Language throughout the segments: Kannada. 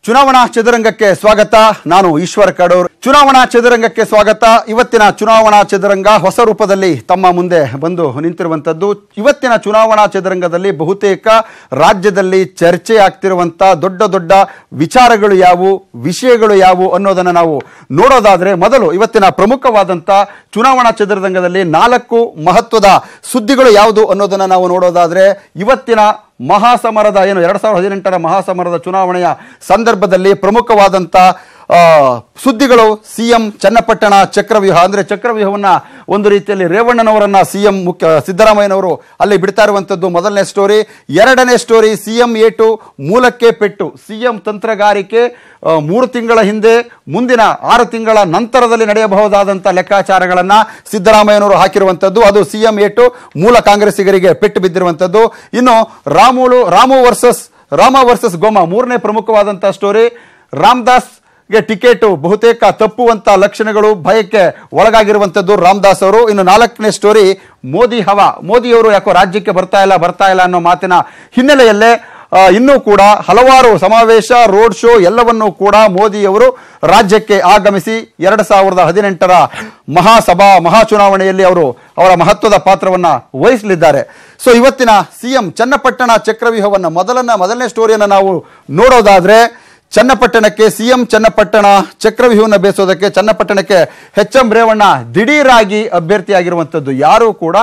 ಚುನಾವಣಾ ಚದುರಂಗಕ್ಕೆ ಸ್ವಾಗತ ನಾನು ಈಶ್ವರ ಕಡೂರ್ ಚುನಾವಣಾ ಚದುರಂಗಕ್ಕೆ ಸ್ವಾಗತ ಇವತ್ತಿನ ಚುನಾವಣಾ ಚದುರಂಗ ಹೊಸ ರೂಪದಲ್ಲಿ ತಮ್ಮ ಮುಂದೆ ಬಂದು ನಿಂತಿರುವಂತದ್ದು ಇವತ್ತಿನ ಚುನಾವಣಾ ಚದುರಂಗದಲ್ಲಿ ಬಹುತೇಕ ರಾಜ್ಯದಲ್ಲಿ ಚರ್ಚೆ ಆಗ್ತಿರುವಂತ ದೊಡ್ಡ ದೊಡ್ಡ ವಿಚಾರಗಳು ಯಾವುವು ವಿಷಯಗಳು ಯಾವುವು ಅನ್ನೋದನ್ನು ನಾವು ನೋಡೋದಾದ್ರೆ ಮೊದಲು ಇವತ್ತಿನ ಪ್ರಮುಖವಾದಂತ ಚುನಾವಣಾ ಚದುರಂಗದಲ್ಲಿ ನಾಲ್ಕು ಮಹತ್ವದ ಸುದ್ದಿಗಳು ಯಾವುದು ಅನ್ನೋದನ್ನು ನಾವು ನೋಡೋದಾದ್ರೆ ಇವತ್ತಿನ ಮಹಾಸಮರದ ಏನು ಎರಡ್ ಸಾವಿರದ ಹದಿನೆಂಟರ ಮಹಾಸಮರದ ಚುನಾವಣೆಯ ಸಂದರ್ಭದಲ್ಲಿ ಪ್ರಮುಖವಾದಂಥ ಆ, ಸುದ್ದಿಗಳು ಸಿ ಎಂ ಚನ್ನಪಟ್ಟಣ ಚಕ್ರವ್ಯೂಹ ಅಂದರೆ ಚಕ್ರವ್ಯೂಹವನ್ನ ಒಂದು ರೀತಿಯಲ್ಲಿ ರೇವಣ್ಣನವರನ್ನ ಸಿ ಎಂ ಮುಖ್ಯ ಸಿದ್ದರಾಮಯ್ಯನವರು ಅಲ್ಲಿ ಬಿಡ್ತಾ ಇರುವಂಥದ್ದು ಮೊದಲನೇ ಸ್ಟೋರಿ ಎರಡನೇ story C M A two ಮೂಲಕ್ಕೆ ಪೆಟ್ಟು ಸಿ ಎಂ ತಂತ್ರಗಾರಿಕೆ ಆ, ಮೂರು ತಿಂಗಳ ಹಿಂದೆ ಮುಂದಿನ ಆರು ತಿಂಗಳ ನಂತರದಲ್ಲಿ ನಡೆಯಬಹುದಾದಂಥ ಲೆಕ್ಕಾಚಾರಗಳನ್ನು ಸಿದ್ದರಾಮಯ್ಯನವರು ಹಾಕಿರುವಂಥದ್ದು ಅದು ಸಿ ಎಂ ಎ ಟು ಮೂಲ ಕಾಂಗ್ರೆಸ್ಸಿಗರಿಗೆ ಪೆಟ್ಟು ಬಿದ್ದಿರುವಂಥದ್ದು ಇನ್ನು ರಾಮುಲು ರಾಮು ವರ್ಸಸ್ ರಾಮ ವರ್ಸಸ್ ಗೋಮ ಮೂರನೇ ಪ್ರಮುಖವಾದಂಥ ಸ್ಟೋರಿ ರಾಮದಾಸ್ ಗೆ ಟಿಕೆಟ್ ಬಹುತೇಕ ತಪ್ಪುವಂತ ಲಕ್ಷಣಗಳು ಭಯಕ್ಕೆ ಒಳಗಾಗಿರುವಂತದ್ದು ರಾಮದಾಸ್ ಅವರು ಇನ್ನು ನಾಲ್ಕನೇ ಸ್ಟೋರಿ ಮೋದಿ ಹವಾ ಮೋದಿಯವರು ಯಾಕೋ ರಾಜ್ಯಕ್ಕೆ ಬರ್ತಾ ಇಲ್ಲ ಬರ್ತಾ ಇಲ್ಲ ಅನ್ನೋ ಮಾತಿನ ಹಿನ್ನೆಲೆಯಲ್ಲೇ ಆ, ಇನ್ನೂ ಕೂಡ ಹಲವಾರು ಸಮಾವೇಶ ರೋಡ್ ಶೋ ಎಲ್ಲವನ್ನೂ ಕೂಡ ಮೋದಿಯವರು ರಾಜ್ಯಕ್ಕೆ ಆಗಮಿಸಿ ಎರಡು ಸಾವಿರದ ಹದಿನೆಂಟರ ಮಹಾಸಭಾ ಮಹಾ ಚುನಾವಣೆಯಲ್ಲಿ ಅವರು ಅವರ ಮಹತ್ವದ ಪಾತ್ರವನ್ನ ವಹಿಸಲಿದ್ದಾರೆ ಸೊ ಇವತ್ತಿನ ಸಿಎಂ ಚನ್ನಪಟ್ಟಣ ಚಕ್ರವ್ಯೂಹವನ್ನ ಮೊದಲನ್ನ ಮೊದಲನೇ ಸ್ಟೋರಿಯನ್ನು ನಾವು ನೋಡೋದಾದ್ರೆ ಚನ್ನಪಟ್ಟಣಕ್ಕೆ ಸಿಎಂ ಚನ್ನಪಟ್ಟಣ ಚಕ್ರವ್ಯೂಹವನ್ನು ಬೇಸೋದಕ್ಕೆ ಚನ್ನಪಟ್ಟಣಕ್ಕೆ ಎಚ್ ಎಂ ರೇವಣ್ಣ ದಿಢೀರಾಗಿ ಅಭ್ಯರ್ಥಿಯಾಗಿರುವಂಥದ್ದು ಯಾರೂ ಕೂಡ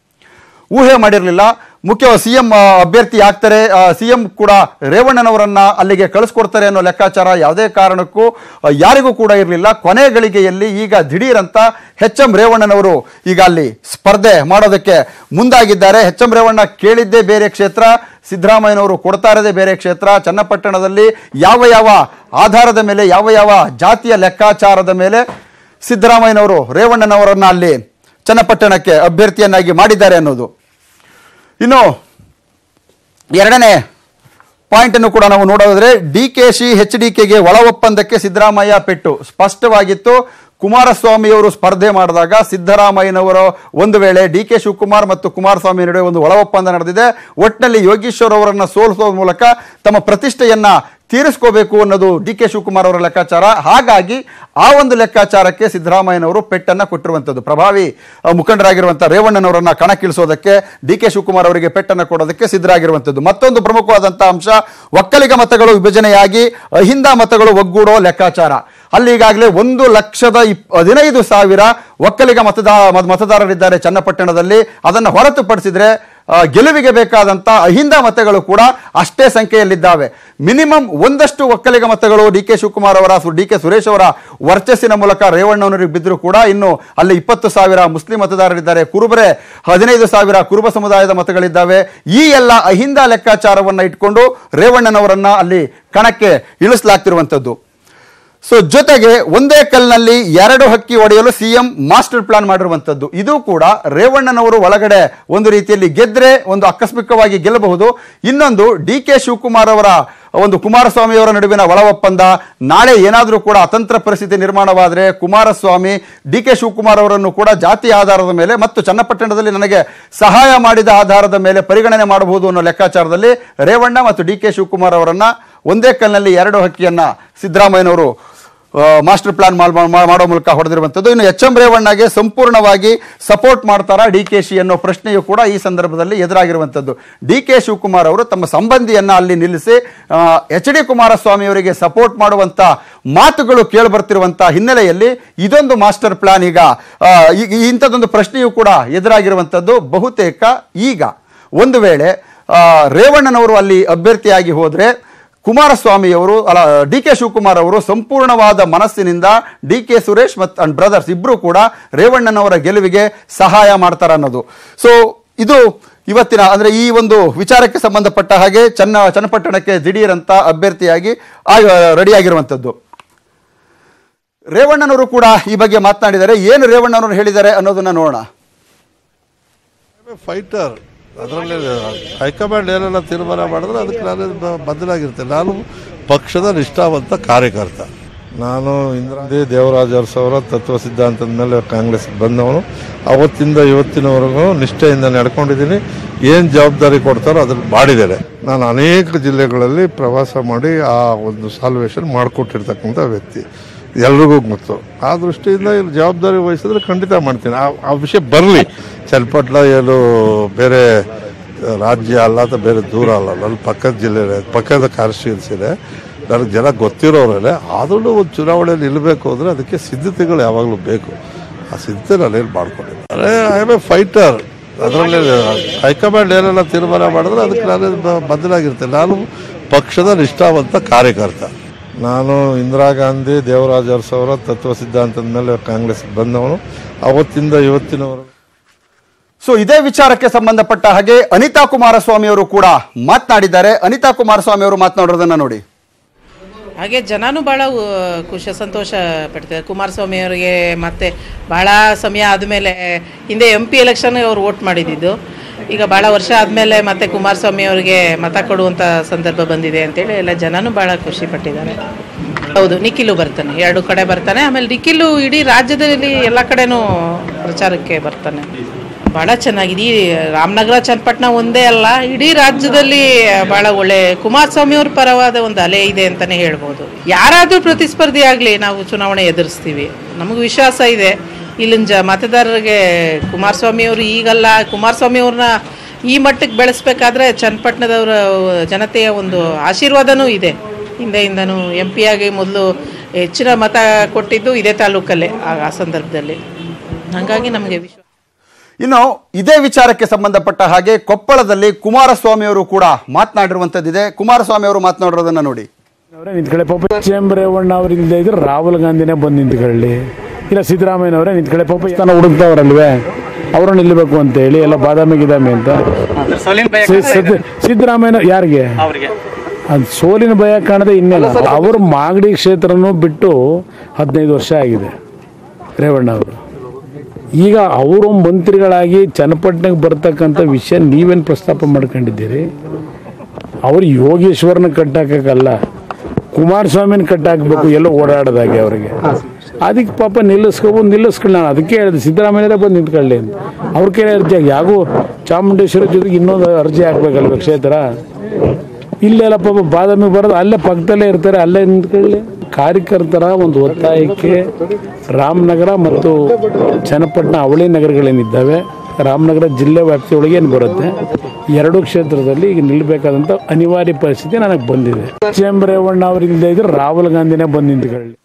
ಊಹೆ ಮಾಡಿರಲಿಲ್ಲ ಮುಖ್ಯ ಸಿ ಎಂ ಅಭ್ಯರ್ಥಿ ಆಗ್ತಾರೆ ಸಿ ಎಂ ಕೂಡ ರೇವಣ್ಣನವರನ್ನ ಅಲ್ಲಿಗೆ ಕಳಿಸ್ಕೊಡ್ತಾರೆ ಅನ್ನೋ ಲೆಕ್ಕಾಚಾರ ಯಾವುದೇ ಕಾರಣಕ್ಕೂ ಆ, ಯಾರಿಗೂ ಕೂಡ ಇರಲಿಲ್ಲ ಕೊನೆ ಗಳಿಗೆಯಲ್ಲಿ ಈಗ ದಿಢೀರಂತ ಎಚ್ ಎಂ ರೇವಣ್ಣನವರು ಈಗ ಅಲ್ಲಿ ಸ್ಪರ್ಧೆ ಮಾಡೋದಕ್ಕೆ ಮುಂದಾಗಿದ್ದಾರೆ ಎಚ್ ಎಂ ರೇವಣ್ಣ ಕೇಳಿದ್ದೇ ಬೇರೆ ಕ್ಷೇತ್ರ ಸಿದ್ದರಾಮಯ್ಯನವರು ಕೊಡ್ತಾ ಇರೋದೇ ಬೇರೆ ಕ್ಷೇತ್ರ ಚನ್ನಪಟ್ಟಣದಲ್ಲಿ ಯಾವ ಯಾವ ಆಧಾರದ ಮೇಲೆ ಯಾವ ಯಾವ ಜಾತಿಯ ಲೆಕ್ಕಾಚಾರದ ಮೇಲೆ ಸಿದ್ದರಾಮಯ್ಯನವರು ರೇವಣ್ಣನವರನ್ನ ಅಲ್ಲಿ ಚನ್ನಪಟ್ಟಣಕ್ಕೆ ಅಭ್ಯರ್ಥಿಯನ್ನಾಗಿ ಮಾಡಿದ್ದಾರೆ ಅನ್ನೋದು ಇನ್ನು ಎರಡನೇ ಪಾಯಿಂಟ್ ಅನ್ನು ಕೂಡ ನಾವು ನೋಡೋದಾದ್ರೆ D K Shi H D ಕೆಗೆ ಒಳ ಒಪ್ಪಂದಕ್ಕೆ ಸಿದ್ದರಾಮಯ್ಯ ಪೆಟ್ಟು ಸ್ಪಷ್ಟವಾಗಿತ್ತು ಕುಮಾರಸ್ವಾಮಿಯವರು ಸ್ಪರ್ಧೆ ಮಾಡಿದಾಗ ಸಿದ್ದರಾಮಯ್ಯನವರು ಒಂದು ವೇಳೆ ಡಿ ಕೆ ಶಿವಕುಮಾರ್ ಮತ್ತು ಕುಮಾರಸ್ವಾಮಿ ನಡುವೆ ಒಂದು ಒಳ ಒಪ್ಪಂದ ನಡೆದಿದೆ ಒಟ್ಟಿನಲ್ಲಿ ಯೋಗೀಶ್ವರ್ ಅವರನ್ನ ಸೋಲಿಸೋದ ಮೂಲಕ ತಮ್ಮ ಪ್ರತಿಷ್ಠೆಯನ್ನ ತೀರಿಸ್ಕೋಬೇಕು ಅನ್ನೋದು ಡಿ ಕೆ ಶಿವಕುಮಾರ್ ಅವರ ಲೆಕ್ಕಾಚಾರ ಹಾಗಾಗಿ ಆ ಒಂದು ಲೆಕ್ಕಾಚಾರಕ್ಕೆ ಸಿದ್ದರಾಮಯ್ಯನವರು ಪೆಟ್ಟನ್ನ ಕೊಟ್ಟಿರುವಂಥದ್ದು ಪ್ರಭಾವಿ ಆ, ಮುಖಂಡರಾಗಿರುವಂಥ ರೇವಣ್ಣನವರನ್ನ ಕಣಕ್ಕಿಳಿಸೋದಕ್ಕೆ ಡಿ ಕೆ ಶಿವಕುಮಾರ್ ಅವರಿಗೆ ಪೆಟ್ಟನ್ನು ಕೊಡೋದಕ್ಕೆ ಸಿದ್ಧರಾಗಿರುವಂಥದ್ದು ಮತ್ತೊಂದು ಪ್ರಮುಖವಾದಂಥ ಅಂಶ ಒಕ್ಕಲಿಗ ಮತಗಳು ವಿಭಜನೆಯಾಗಿ ಅಹಿಂದ ಮತಗಳು ಒಗ್ಗೂಡೋ ಲೆಕ್ಕಾಚಾರ ಅಲ್ಲಿ ಈಗಾಗಲೇ ಒಂದು ಲಕ್ಷದ ಇಪ್ ಹದಿನೈದು ಸಾವಿರ ಒಕ್ಕಲಿಗ ಮತದಾರ ಮತ- ಮತದಾರರಿದ್ದಾರೆ ಚನ್ನಪಟ್ಟಣದಲ್ಲಿ ಅದನ್ನು ಹೊರತುಪಡಿಸಿದ್ರೆ ಆ, ಗೆಲುವಿಗೆ ಬೇಕಾದಂಥ ಅಹಿಂದ ಮತಗಳು ಕೂಡ ಅಷ್ಟೇ ಸಂಖ್ಯೆಯಲ್ಲಿದ್ದಾವೆ ಮಿನಿಮಮ್ ಒಂದಷ್ಟು ಒಕ್ಕಲಿಗ ಮತಗಳು ಡಿ ಕೆ ಶಿವಕುಮಾರ್ ಅವರ ಡಿ ಕೆ ಸುರೇಶ್ ಅವರ ವರ್ಚಸ್ಸಿನ ಮೂಲಕ ರೇವಣ್ಣನವರಿಗೆ ಬಿದ್ದರೂ ಕೂಡ ಇನ್ನು ಅಲ್ಲಿ ಇಪ್ಪತ್ತು ಸಾವಿರ ಮುಸ್ಲಿಂ ಮತದಾರರಿದ್ದಾರೆ ಕುರುಬರೆ ಹದಿನೈದು ಸಾವಿರ ಕುರುಬ ಸಮುದಾಯದ ಮತಗಳಿದ್ದಾವೆ ಈ ಎಲ್ಲ ಅಹಿಂದ ಲೆಕ್ಕಾಚಾರವನ್ನು ಇಟ್ಕೊಂಡು ರೇವಣ್ಣನವರನ್ನ ಅಲ್ಲಿ ಕಣಕ್ಕೆ ಇಳಿಸಲಾಗ್ತಿರುವಂಥದ್ದು ಸೊ ಜೊತೆಗೆ ಒಂದೇ ಕಲ್ನಲ್ಲಿ ಎರಡು ಹಕ್ಕಿ ಹೊಡೆಯಲು ಸಿಎಂ ಮಾಸ್ಟರ್ ಪ್ಲಾನ್ ಮಾಡಿರುವಂಥದ್ದು ಇದು ಕೂಡ ರೇವಣ್ಣನವರು ಒಳಗಡೆ ಒಂದು ರೀತಿಯಲ್ಲಿ ಗೆದ್ರೆ ಒಂದು ಆಕಸ್ಮಿಕವಾಗಿ ಗೆಲ್ಲಬಹುದು ಇನ್ನೊಂದು ಡಿ ಕೆ ಶಿವಕುಮಾರ್ ಅವರ ಒಂದು ಕುಮಾರಸ್ವಾಮಿ ಅವರ ನಡುವಿನ ಒಳ ಒಪ್ಪಂದ ನಾಳೆ ಏನಾದರೂ ಕೂಡ ಅತಂತ್ರ ಪರಿಸ್ಥಿತಿ ನಿರ್ಮಾಣವಾದರೆ ಕುಮಾರಸ್ವಾಮಿ ಡಿ ಕೆ ಶಿವಕುಮಾರ್ ಅವರನ್ನು ಕೂಡ ಜಾತಿ ಆಧಾರದ ಮೇಲೆ ಮತ್ತು ಚನ್ನಪಟ್ಟಣದಲ್ಲಿ ನನಗೆ ಸಹಾಯ ಮಾಡಿದ ಆಧಾರದ ಮೇಲೆ ಪರಿಗಣನೆ ಮಾಡಬಹುದು ಅನ್ನೋ ಲೆಕ್ಕಾಚಾರದಲ್ಲಿ ರೇವಣ್ಣ ಮತ್ತು ಡಿ ಕೆ ಶಿವಕುಮಾರ್ ಅವರನ್ನ ಒಂದೇ ಕಲ್ನಲ್ಲಿ ಎರಡು ಹಕ್ಕಿಯನ್ನ ಸಿದ್ದರಾಮಯ್ಯನವರು ಆ, ಮಾಸ್ಟರ್ ಪ್ಲಾನ್ ಮಾಡ್- ಮಾ- ಮಾಡೋ ಮೂಲಕ ಹೊಡೆದಿರುವಂಥದ್ದು ಇನ್ನು ಎಚ್ ಎಂ ರೇವಣ್ಣಗೆ ಸಂಪೂರ್ಣವಾಗಿ ಸಪೋರ್ಟ್ ಮಾಡ್ತಾರಾ ಡಿ ಕೆ ಶಿ ಅನ್ನೋ ಪ್ರಶ್ನೆಯು ಕೂಡ ಈ ಸಂದರ್ಭದಲ್ಲಿ ಎದುರಾಗಿರುವಂಥದ್ದು ಡಿ ಕೆ ಶಿವಕುಮಾರ್ ಅವರು ತಮ್ಮ ಸಂಬಂಧಿಯನ್ನ ಅಲ್ಲಿ ನಿಲ್ಲಿಸಿ ಎಚ್ ಡಿ ಕುಮಾರಸ್ವಾಮಿ ಅವರಿಗೆ ಸಪೋರ್ಟ್ ಮಾಡುವಂತ ಮಾತುಗಳು ಕೇಳಿಬರ್ತಿರುವಂತ ಹಿನ್ನೆಲೆಯಲ್ಲಿ ಇದೊಂದು ಮಾಸ್ಟರ್ ಪ್ಲಾನ್ ಈಗ ಆ, ಈ- ಈ- ಇಂಥದ್ದೊಂದು ಪ್ರಶ್ನೆಯು ಕೂಡ ಎದುರಾಗಿರುವಂಥದ್ದು ಬಹುತೇಕ ಈಗ ಒಂದು ವೇಳೆ ಆ, ರೇವಣ್ಣನವರು ಅಲ್ಲಿ ಅಭ್ಯರ್ಥಿಯಾಗಿ ಹೋದ್ರೆ ಕುಮಾರಸ್ವಾಮಿಯವರು ಅಲ್ಲ ಡಿ ಕೆ ಶಿವಕುಮಾರ್ ಅವರು ಸಂಪೂರ್ಣವಾದ ಮನಸ್ಸಿನಿಂದ ಡಿ ಕೆ ಸುರೇಶ್ ಮತ್ತು ಅಂಡ್ ಬ್ರದರ್ಸ್ ಇಬ್ಬರು ಕೂಡ ರೇವಣ್ಣನವರ ಗೆಲುವಿಗೆ ಸಹಾಯ ಮಾಡ್ತಾರೆ ಅನ್ನೋದು ಸೊ ಇದು ಇವತ್ತಿನ ಅಂದ್ರೆ ಈ ಒಂದು ವಿಚಾರಕ್ಕೆ ಸಂಬಂಧಪಟ್ಟ ಹಾಗೆ ಚನ್ನ ಚನ್ನಪಟ್ಟಣಕ್ಕೆ ದಿಢೀರಂತ ಅಭ್ಯರ್ಥಿಯಾಗಿ ರೆಡಿಯಾಗಿರುವಂಥದ್ದು ರೇವಣ್ಣನವರು ಕೂಡ ಈ ಬಗ್ಗೆ ಮಾತನಾಡಿದ್ದಾರೆ ಏನು ರೇವಣ್ಣನವರು ಹೇಳಿದ್ದಾರೆ ಅನ್ನೋದನ್ನ ನೋಡೋಣ ಫೈಟರ್ ಅದರಲ್ಲಿ ಹೈಕಮಾಂಡ್ ಏನೆಲ್ಲ ತೀರ್ಮಾನ ಮಾಡಿದ್ರೆ ಅದಕ್ಕೆ ನಾನು ಬ- ಬದ್ಧನಾಗಿರ್ತೇನೆ ನಾನು ಪಕ್ಷದ ನಿಷ್ಠಾವಂತ ಕಾರ್ಯಕರ್ತ ನಾನು ಇಂದಿರಾಂದಿ ದೇವರಾಜ ಅರಸು ಅವರ ತತ್ವ ಸಿದ್ಧಾಂತದ ಮೇಲೆ ಕಾಂಗ್ರೆಸ್ ಬಂದವನು ಅವತ್ತಿಂದ ಇವತ್ತಿನವರೆಗೂ ನಿಷ್ಠೆಯಿಂದ ನಡ್ಕೊಂಡಿದ್ದೀನಿ ಏನು ಜವಾಬ್ದಾರಿ ಕೊಡ್ತಾರೋ ಅದ್ರಲ್ಲಿ ಮಾಡಿದ್ದಾರೆ ನಾನು ಅನೇಕ ಜಿಲ್ಲೆಗಳಲ್ಲಿ ಪ್ರವಾಸ ಮಾಡಿ ಆ ಒಂದು ಸಾಲ್ವೇಷನ್ ಮಾಡಿಕೊಟ್ಟಿರ್ತಕ್ಕಂಥ ವ್ಯಕ್ತಿ ಎಲ್ರಿಗೂ ಗೊತ್ತು ಆ ದೃಷ್ಟಿಯಿಂದ ಇಲ್ಲಿ ಜವಾಬ್ದಾರಿ ವಹಿಸಿದ್ರೆ ಖಂಡಿತ ಮಾಡ್ತೀನಿ ಆ ಆ ವಿಷಯ ಬರಲಿ ಚನ್ನಪಟ್ಟಣ ಏನು ಬೇರೆ ರಾಜ್ಯ ಅಲ್ಲ ಅಥವಾ ಬೇರೆ ದೂರ ಅಲ್ಲ ಅಲ್ಲಿ ಪಕ್ಕದ ಜಿಲ್ಲೆ ಪಕ್ಕದ ಕಾನ್ಸ್ಟಿಟ್ಯೂನ್ಸಿ ಇದೆ ನನಗೆ ಜನ ಗೊತ್ತಿರೋರಲ್ಲೇ ಆದ್ರೂ ಒಂದು ಚುನಾವಣೆಯಲ್ಲಿ ನಿಲ್ಲಬೇಕು ಅಂದರೆ ಅದಕ್ಕೆ ಸಿದ್ಧತೆಗಳು ಯಾವಾಗಲೂ ಬೇಕು ಆ ಸಿದ್ಧತೆ ನಾನೇನು ಮಾಡ್ಕೊಂಡಿದ್ದೆ ಐ ಆಮ್ ಎ ಫೈಟರ್ ಅದರಲ್ಲಿ ಹೈಕಮಾಂಡ್ ಏನೆಲ್ಲ ತೀರ್ಮಾನ ಮಾಡಿದ್ರೆ ಅದಕ್ಕೆ ನಾನು ಬ- ಬದ್ಧನಾಗಿರ್ತೇನೆ ನಾನು ಪಕ್ಷದ ನಿಷ್ಠಾವಂತ ಕಾರ್ಯಕರ್ತ ನಾನು ಇಂದಿರಾ ಗಾಂಧಿ ದೇವರಾಜ ಅರಸು ಅವರ ತತ್ವ ಸಿದ್ಧಾಂತದ ಮೇಲೆ ಕಾಂಗ್ರೆಸ್ ಬಂದವನು ಅವತ್ತಿಂದ ಇವತ್ತಿನವರೆಗೂ ಸೊ ಇದೇ ವಿಚಾರಕ್ಕೆ ಸಂಬಂಧಪಟ್ಟ ಹಾಗೆ ಅನಿತಾ ಕುಮಾರಸ್ವಾಮಿ ಅವರು ಕೂಡ ಮಾತನಾಡಿದ್ದಾರೆ ಅನಿತಾ ಕುಮಾರಸ್ವಾಮಿ ಅವರು ಮಾತನಾಡೋದನ್ನ ನೋಡಿ ಹಾಗೆ ಜನನೂ ಭಾಳ ಖುಷಿ ಸಂತೋಷ ಪಡ್ತಾರೆ ಕುಮಾರಸ್ವಾಮಿ ಅವರಿಗೆ ಮತ್ತೆ ಭಾಳ ಸಮಯ ಆದಮೇಲೆ ಹಿಂದೆ ಎಂ ಪಿ ಎಲೆಕ್ಷನ್ ಅವ್ರು ವೋಟ್ ಮಾಡಿದ್ದು ಈಗ ಭಾಳ ವರ್ಷ ಆದಮೇಲೆ ಮತ್ತೆ ಕುಮಾರಸ್ವಾಮಿ ಅವರಿಗೆ ಮತ ಕೊಡುವಂಥ ಸಂದರ್ಭ ಬಂದಿದೆ ಅಂತೇಳಿ ಎಲ್ಲ ಜನನೂ ಭಾಳ ಖುಷಿ ಪಟ್ಟಿದ್ದಾರೆ ಹೌದು ನಿಖಿಲು ಬರ್ತಾನೆ ಎರಡು ಕಡೆ ಬರ್ತಾನೆ ಆಮೇಲೆ ನಿಖಿಲು ಇಡೀ ರಾಜ್ಯದಲ್ಲಿ ಎಲ್ಲ ಕಡೆನೂ ಪ್ರಚಾರಕ್ಕೆ ಬರ್ತಾನೆ ಭಾಳ ಚೆನ್ನಾಗಿದೆ ಈ ರಾಮನಗರ ಚನ್ನಪಟ್ಟಣ ಒಂದೇ ಅಲ್ಲ ಇಡೀ ರಾಜ್ಯದಲ್ಲಿ ಭಾಳ ಒಳ್ಳೆ ಕುಮಾರಸ್ವಾಮಿ ಅವ್ರ ಪರವಾದ ಒಂದು ಅಲೆ ಇದೆ ಅಂತಲೇ ಹೇಳ್ಬೋದು ಯಾರಾದರೂ ಪ್ರತಿಸ್ಪರ್ಧಿ ಆಗಲಿ ನಾವು ಚುನಾವಣೆ ಎದುರಿಸ್ತೀವಿ ನಮಗೆ ವಿಶ್ವಾಸ ಇದೆ ಇಲ್ಲಿನ ಜ ಮತದಾರರಿಗೆ ಕುಮಾರಸ್ವಾಮಿ ಅವರು ಈಗಲ್ಲ ಕುಮಾರಸ್ವಾಮಿ ಅವ್ರನ್ನ ಈ ಮಟ್ಟಕ್ಕೆ ಬೆಳೆಸ್ಬೇಕಾದ್ರೆ ಚನ್ನಪಟ್ಟಣದವರ ಜನತೆಯ ಒಂದು ಆಶೀರ್ವಾದನೂ ಇದೆ ಹಿಂದೆಯಿಂದನೂ ಎಂ ಪಿ ಆಗಿ ಮೊದಲು ಹೆಚ್ಚಿನ ಮತ ಕೊಟ್ಟಿದ್ದು ಇದೇ ತಾಲೂಕಲ್ಲೇ ಆ ಆ ಸಂದರ್ಭದಲ್ಲಿ ಹಾಗಾಗಿ ನಮಗೆ ವಿಶ್ವಾಸ ಇನ್ನು ಇದೇ ವಿಚಾರಕ್ಕೆ ಸಂಬಂಧಪಟ್ಟ ಹಾಗೆ ಕೊಪ್ಪಳದಲ್ಲಿ ಕುಮಾರಸ್ವಾಮಿ ಅವರು ಕೂಡ ಮಾತನಾಡಿರುವಂತದ್ದಿದೆ ಕುಮಾರಸ್ವಾಮಿ ಅವರು ಮಾತನಾಡಿರೋದನ್ನ ನೋಡಿ ಅವರೇ ನಿಂತ್ಕೊಳ್ಳಿ ಪಾಪ ಎಚ್ ಎಂ ರೇವಣ್ಣ ಅವ್ರು ಇಲ್ಲದೆ ಇದ್ರೆ ರಾಹುಲ್ ಗಾಂಧಿನೇ ಬಂದು ನಿಂತ್ಕೊಳ್ಳಿ ಇಲ್ಲ ಸಿದ್ದರಾಮಯ್ಯನವರೇ ನಿಂತ್ಕೊಳ್ಳಿ ಪಾಪ ಸ್ಥಾನ ಹುಡುಕ್ತಾವ್ರಲ್ವೇ ಅವರು ನಿಲ್ಲಬೇಕು ಅಂತ ಹೇಳಿ ಎಲ್ಲ ಬಾದಾಮಿ ಗಿದಾಮಿ ಅಂತ ಸಿ- ಸಿದ್ದ- ಸಿದ್ದರಾಮಯ್ಯ ಯಾರಿಗೆ ಅದು ಸೋಲಿನ ಭಯ ಕಾಣದೆ ಇನ್ನೇನು ಅವರು ಮಾಗಡಿ ಕ್ಷೇತ್ರನೂ ಬಿಟ್ಟು ಹದಿನೈದು ವರ್ಷ ಆಗಿದೆ ರೇವಣ್ಣ ಅವರು ಈಗ ಅವರು ಮಂತ್ರಿಗಳಾಗಿ ಚನ್ನಪಟ್ಟಣಕ್ಕೆ ಬರ್ತಕ್ಕಂಥ ವಿಷಯ ನೀವೇನು ಪ್ರಸ್ತಾಪ ಮಾಡ್ಕೊಂಡಿದ್ದೀರಿ ಅವ್ರು ಯೋಗೇಶ್ವರನ ಕಟ್ಟಾಕಲ್ಲ ಕುಮಾರಸ್ವಾಮಿನ ಕಟ್ಟಾಕಬೇಕು ಎಲ್ಲೋ ಓಡಾಡೋದಾಗೆ ಅವರಿಗೆ ಅದಕ್ಕೆ ಪಾಪ ನಿಲ್ಲಿಸ್ಕೊಬೋದು ನಿಲ್ಲಿಸ್ಕೊಳ್ಳ ನಾನು ಅದಕ್ಕೆ ಹೇಳಿದೆ ಸಿದ್ದರಾಮಯ್ಯರೇ ಬಂದು ನಿಂತ್ಕೊಳ್ಳಿ ಅಂತ ಅವ್ರ ಕೈ ಅರ್ಜಿ ಹಾಕಿ ಯಾಗೂ ಚಾಮುಂಡೇಶ್ವರಿ ಜೊತೆಗೆ ಇನ್ನೊಂದು ಅರ್ಜಿ ಹಾಕ್ಬೇಕಲ್ವ ಕ್ಷೇತ್ರ ಇಲ್ಲೆಲ್ಲ ಪಾಪ ಬಾದಾಮಿ ಬರೋದು ಅಲ್ಲೇ ಪಕ್ಕದಲ್ಲೇ ಇರ್ತಾರೆ ಅಲ್ಲೇ ನಿಂತ್ಕೊಳ್ಳಿ ಕಾರ್ಯಕರ್ತರ ಒಂದು ಒತ್ತಾಯಕ್ಕೆ ರಾಮನಗರ ಮತ್ತು ಚನ್ನಪಟ್ಟಣ ಅವಳಿ ನಗರಗಳೇನಿದ್ದಾವೆ ರಾಮನಗರ ಜಿಲ್ಲೆ ವ್ಯಾಪ್ತಿಯೊಳಗೆ ಏನು ಬರುತ್ತೆ ಎರಡು ಕ್ಷೇತ್ರದಲ್ಲಿ ಈಗ ನಿಲ್ಲಬೇಕಾದಂಥ ಅನಿವಾರ್ಯ ಪರಿಸ್ಥಿತಿ ನನಗೆ ಬಂದಿದೆ ಎಚ್ ಎಂ ರೇವಣ್ಣ ಅವರು ಇಲ್ಲದೆ ಇದ್ರೆ ರಾಹುಲ್ ಗಾಂಧಿನೇ ಬಂದು ನಿಂತ್ಕೊಳ್ಳಿ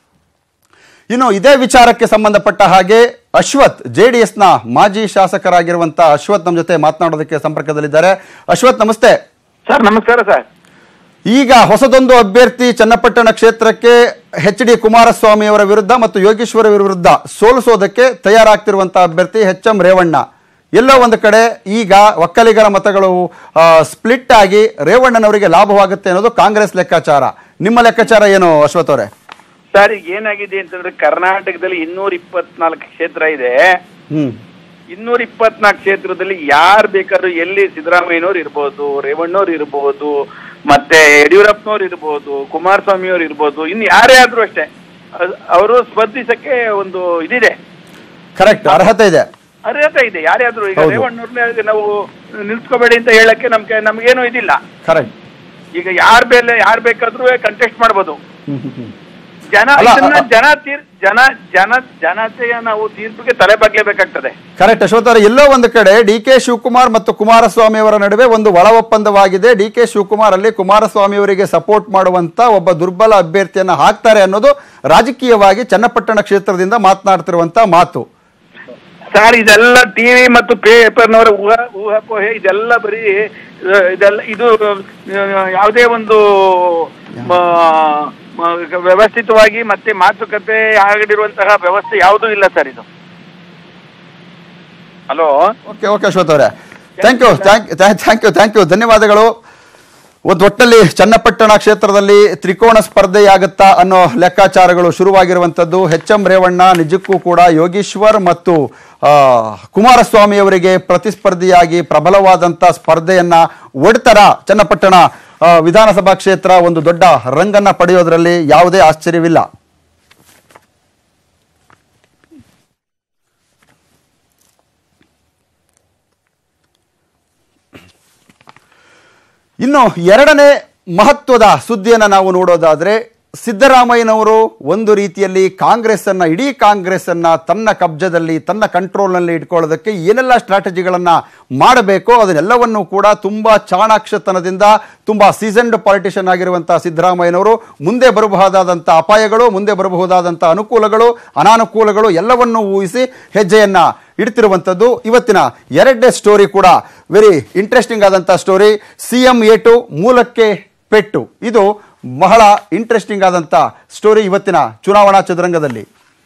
ಇನ್ನು ಇದೇ ವಿಚಾರಕ್ಕೆ ಸಂಬಂಧಪಟ್ಟ ಹಾಗೆ ಅಶ್ವಥ್ ಜೆಡಿಎಸ್ ನ ಮಾಜಿ ಶಾಸಕರಾಗಿರುವಂತ ಅಶ್ವಥ್ ನಮ್ಮ ಜೊತೆ ಮಾತನಾಡೋದಕ್ಕೆ ಸಂಪರ್ಕದಲ್ಲಿದ್ದಾರೆ ಅಶ್ವಥ್ ನಮಸ್ತೆ ಸರ್ ನಮಸ್ಕಾರ ಸರ್ ಈಗ ಹೊಸದೊಂದು ಅಭ್ಯರ್ಥಿ ಚನ್ನಪಟ್ಟಣ ಕ್ಷೇತ್ರಕ್ಕೆ ಎಚ್ ಡಿ ಕುಮಾರಸ್ವಾಮಿ ಅವರ ವಿರುದ್ಧ ಮತ್ತು ಯೋಗೇಶ್ವರ ವಿರುದ್ಧ ಸೋಲಿಸೋದಕ್ಕೆ ತಯಾರಾಗ್ತಿರುವಂತಹ ಅಭ್ಯರ್ಥಿ ಎಚ್ ಎಂ ರೇವಣ್ಣ ಎಲ್ಲೋ ಒಂದು ಕಡೆ ಈಗ ಒಕ್ಕಲಿಗರ ಮತಗಳು ಸ್ಪ್ಲಿಟ್ ಆಗಿ ರೇವಣ್ಣನವರಿಗೆ ಲಾಭವಾಗುತ್ತೆ ಅನ್ನೋದು ಕಾಂಗ್ರೆಸ್ ಲೆಕ್ಕಾಚಾರ ನಿಮ್ಮ ಲೆಕ್ಕಾಚಾರ ಏನು ಅಶ್ವಥ್ ಅವರೇ ಸರ್ ಈಗ ಏನಾಗಿದೆ ಅಂತಂದ್ರೆ ಕರ್ನಾಟಕದಲ್ಲಿ ಇನ್ನೂರ ಇಪ್ಪತ್ನಾಲ್ಕು ಕ್ಷೇತ್ರ ಇದೆ ಹ್ಮ್ ಇನ್ನೂರ ಇಪ್ಪತ್ನಾಲ್ಕು ಕ್ಷೇತ್ರದಲ್ಲಿ ಯಾರು ಬೇಕಾದ್ರೂ ಎಲ್ಲಿ ಸಿದ್ದರಾಮಯ್ಯನವ್ರು ಇರ್ಬೋದು ರೇವಣ್ಣವ್ರು ಇರ್ಬೋದು ಮತ್ತೆ ಯಡಿಯೂರಪ್ಪನವ್ರು ಇರ್ಬೋದು ಕುಮಾರಸ್ವಾಮಿ ಅವ್ರು ಇರ್ಬೋದು ಇನ್ನು ಯಾರೇ ಆದ್ರೂ ಅಷ್ಟೇ ಅವರು ಸ್ಪರ್ಧಿಸಕ್ಕೆ ಒಂದು ಇದಿದೆ ಕರೆಕ್ಟ್ ಅರ್ಹತೆ ಇದೆ ಅರ್ಹತೆ ಇದೆ ಯಾರೇ ಆದ್ರೂ ಈಗ ಹೌದು. ರೇವಣ್ಣವ್ರನ್ನ ನಾವು ನಿಲ್ಸ್ಕೋಬೇಡಿ ಅಂತ ಹೇಳಕ್ಕೆ ನಮ್ಗೆ ನಮ್ಗೇನು ಇದಿಲ್ಲ ಕರೆಕ್ಟ್ ಈಗ ಯಾರ ಬೇಲೆ ಯಾರು ಬೇಕಾದ್ರೂ ಕಂಟೆಸ್ಟ್ ಮಾಡ್ಬೋದು ಜನ ಅಲ್ಲ, ಇದನ್ನ ಅ- ಜನ ತೀರ್ ಜನ ಜನ ಜನತೆಯ ನಾವು ತೀರ್ಪಿಗೆ ತಲೆ ಬಾಗ್ಲೇಬೇಕಾಗ್ತದೆ ಕರೆಕ್ಟ್ ಅಶ್ವಥ್ ಅವರೇ ಎಲ್ಲೋ ಒಂದು ಕಡೆ ಡಿ ಕೆ ಶಿವಕುಮಾರ್ ಮತ್ತು ಕುಮಾರಸ್ವಾಮಿ ಅವರ ನಡುವೆ ಒಂದು ಒಳ ಒಪ್ಪಂದವಾಗಿದೆ ಡಿ ಕೆ ಶಿವಕುಮಾರ್ ಅಲ್ಲಿ ಕುಮಾರಸ್ವಾಮಿ ಅವರಿಗೆ ಸಪೋರ್ಟ್ ಮಾಡುವಂತ ಒಬ್ಬ ದುರ್ಬಲ ಅಭ್ಯರ್ಥಿಯನ್ನ ಹಾಕ್ತಾರೆ ಅನ್ನೋದು ರಾಜಕೀಯವಾಗಿ ಚನ್ನಪಟ್ಟಣ ಕ್ಷೇತ್ರದಿಂದ ಮಾತನಾಡ್ತಿರುವಂತ ಮಾತು ಸರ್ ಇದೆಲ್ಲ ಟಿವಿ ಮತ್ತು ಪೇಪರ್ನವರ ಊಹಾ ಊಹಾಪೋಹೆ ಇದೆಲ್ಲ ಬರೀ ಆ, ಇದೆಲ್ಲ ಇದು ಆ, ಯಾವುದೇ ಒಂದು ಮ- ಮ- ವ್ಯವಸ್ಥಿತವಾಗಿ ಮತ್ತೆ ಮಾತುಕತೆ ಆಗಿರುವಂತಹ ವ್ಯವಸ್ಥೆ ಯಾವುದೂ ಇಲ್ಲ ಸರ್ ಇದು ಹಲೋ ಓಕೆ ಓಕೆ ಅಶ್ವಥ್ ಅವರೇ thank you thank thank you thank you ಧನ್ಯವಾದಗಳು ಒಂದು ಒಟ್ಟಲ್ಲಿ ಚನ್ನಪಟ್ಟಣ ಕ್ಷೇತ್ರದಲ್ಲಿ ತ್ರಿಕೋಣ ಸ್ಪರ್ಧೆಯಾಗುತ್ತಾ ಅನ್ನೋ ಲೆಕ್ಕಾಚಾರಗಳು ಶುರುವಾಗಿರುವಂಥದ್ದು ಎಚ್ ಎಂ ರೇವಣ್ಣ ನಿಜಕ್ಕೂ ಕೂಡ ಯೋಗೀಶ್ವರ್ ಮತ್ತು ಆ, ಕುಮಾರಸ್ವಾಮಿ ಅವರಿಗೆ ಪ್ರತಿಸ್ಪರ್ಧಿಯಾಗಿ ಪ್ರಬಲವಾದಂಥ ಸ್ಪರ್ಧೆಯನ್ನ ಒಡ್ತರ ಚನ್ನಪಟ್ಟಣ ಆ, ವಿಧಾನಸಭಾ ಕ್ಷೇತ್ರ ಒಂದು ದೊಡ್ಡ ರಂಗನ್ನ ಪಡೆಯೋದ್ರಲ್ಲಿ ಯಾವುದೇ ಆಶ್ಚರ್ಯವಿಲ್ಲ ಇನ್ನು ಎರಡನೇ ಮಹತ್ವದ ಸುದ್ದಿಯನ್ನು ನಾವು ನೋಡೋದಾದ್ರೆ ಸಿದ್ದರಾಮಯ್ಯನವರು ಒಂದು ರೀತಿಯಲ್ಲಿ ಕಾಂಗ್ರೆಸ್ ಅನ್ನ ಇಡೀ ಕಾಂಗ್ರೆಸ್ ಅನ್ನ ತನ್ನ ಕಬ್ಜದಲ್ಲಿ ತನ್ನ ಕಂಟ್ರೋಲ್ನಲ್ಲಿ ಇಟ್ಕೊಳ್ಳೋದಕ್ಕೆ ಏನೆಲ್ಲ ಸ್ಟ್ರಾಟಜಿಗಳನ್ನ ಮಾಡಬೇಕೋ ಅದನ್ನೆಲ್ಲವನ್ನು ಕೂಡ ತುಂಬಾ ಚಾಣಾಕ್ಷತನದಿಂದ ತುಂಬಾ ಸೀಸನ್ಡ್ ಪಾಲಿಟಿಷಿಯನ್ ಆಗಿರುವಂತಹ ಸಿದ್ದರಾಮಯ್ಯನವರು ಮುಂದೆ ಬರಬಹುದಾದಂಥ ಅಪಾಯಗಳು ಮುಂದೆ ಬರಬಹುದಾದಂಥ ಅನುಕೂಲಗಳು ಅನಾನುಕೂಲಗಳು ಎಲ್ಲವನ್ನೂ ಊಹಿಸಿ ಹೆಜ್ಜೆಯನ್ನ ಇಡ್ತಿರುವಂಥದ್ದು ಇವತ್ತಿನ ಎರಡನೇ ಸ್ಟೋರಿ ಕೂಡ ವೆರಿ ಇಂಟ್ರೆಸ್ಟಿಂಗ್ ಆದಂಥ story C M A two ಮೂಲಕ್ಕೆ ಪೆಟ್ಟು ಇದು ಬಹಳ ಇಂಟ್ರೆಸ್ಟಿಂಗ್ ಆದಂಥ ಸ್ಟೋರಿ ಇವತ್ತಿನ ಚುನಾವಣಾ ಚದುರಂಗದಲ್ಲಿ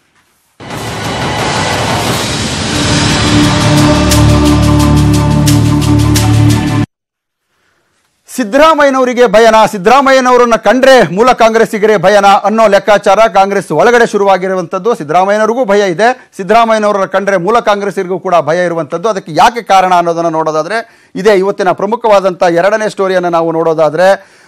ಸಿದ್ದರಾಮಯ್ಯನವರಿಗೆ ಭಯನ ಸಿದ್ದರಾಮಯ್ಯನವರನ್ನ ಕಂಡ್ರೆ ಮೂಲ ಕಾಂಗ್ರೆಸ್ಸಿಗರೇ ಭಯನ ಅನ್ನೋ ಲೆಕ್ಕಾಚಾರ ಕಾಂಗ್ರೆಸ್ ಒಳಗಡೆ ಶುರುವಾಗಿರುವಂಥದ್ದು ಸಿದ್ದರಾಮಯ್ಯನವರಿಗೂ ಭಯ ಇದೆ ಸಿದ್ದರಾಮಯ್ಯನವರನ್ನ ಕಂಡ್ರೆ ಮೂಲ ಕಾಂಗ್ರೆಸ್ಸಿಗೂ ಕೂಡ ಭಯ ಇರುವಂಥದ್ದು ಅದಕ್ಕೆ ಯಾಕೆ ಕಾರಣ ಅನ್ನೋದನ್ನು ನೋಡೋದಾದ್ರೆ ಇದೇ ಇವತ್ತಿನ ಪ್ರಮುಖವಾದಂಥ ಎರಡನೇ ಸ್ಟೋರಿಯನ್ನು ನಾವು ನೋಡೋದಾದ್ರೆ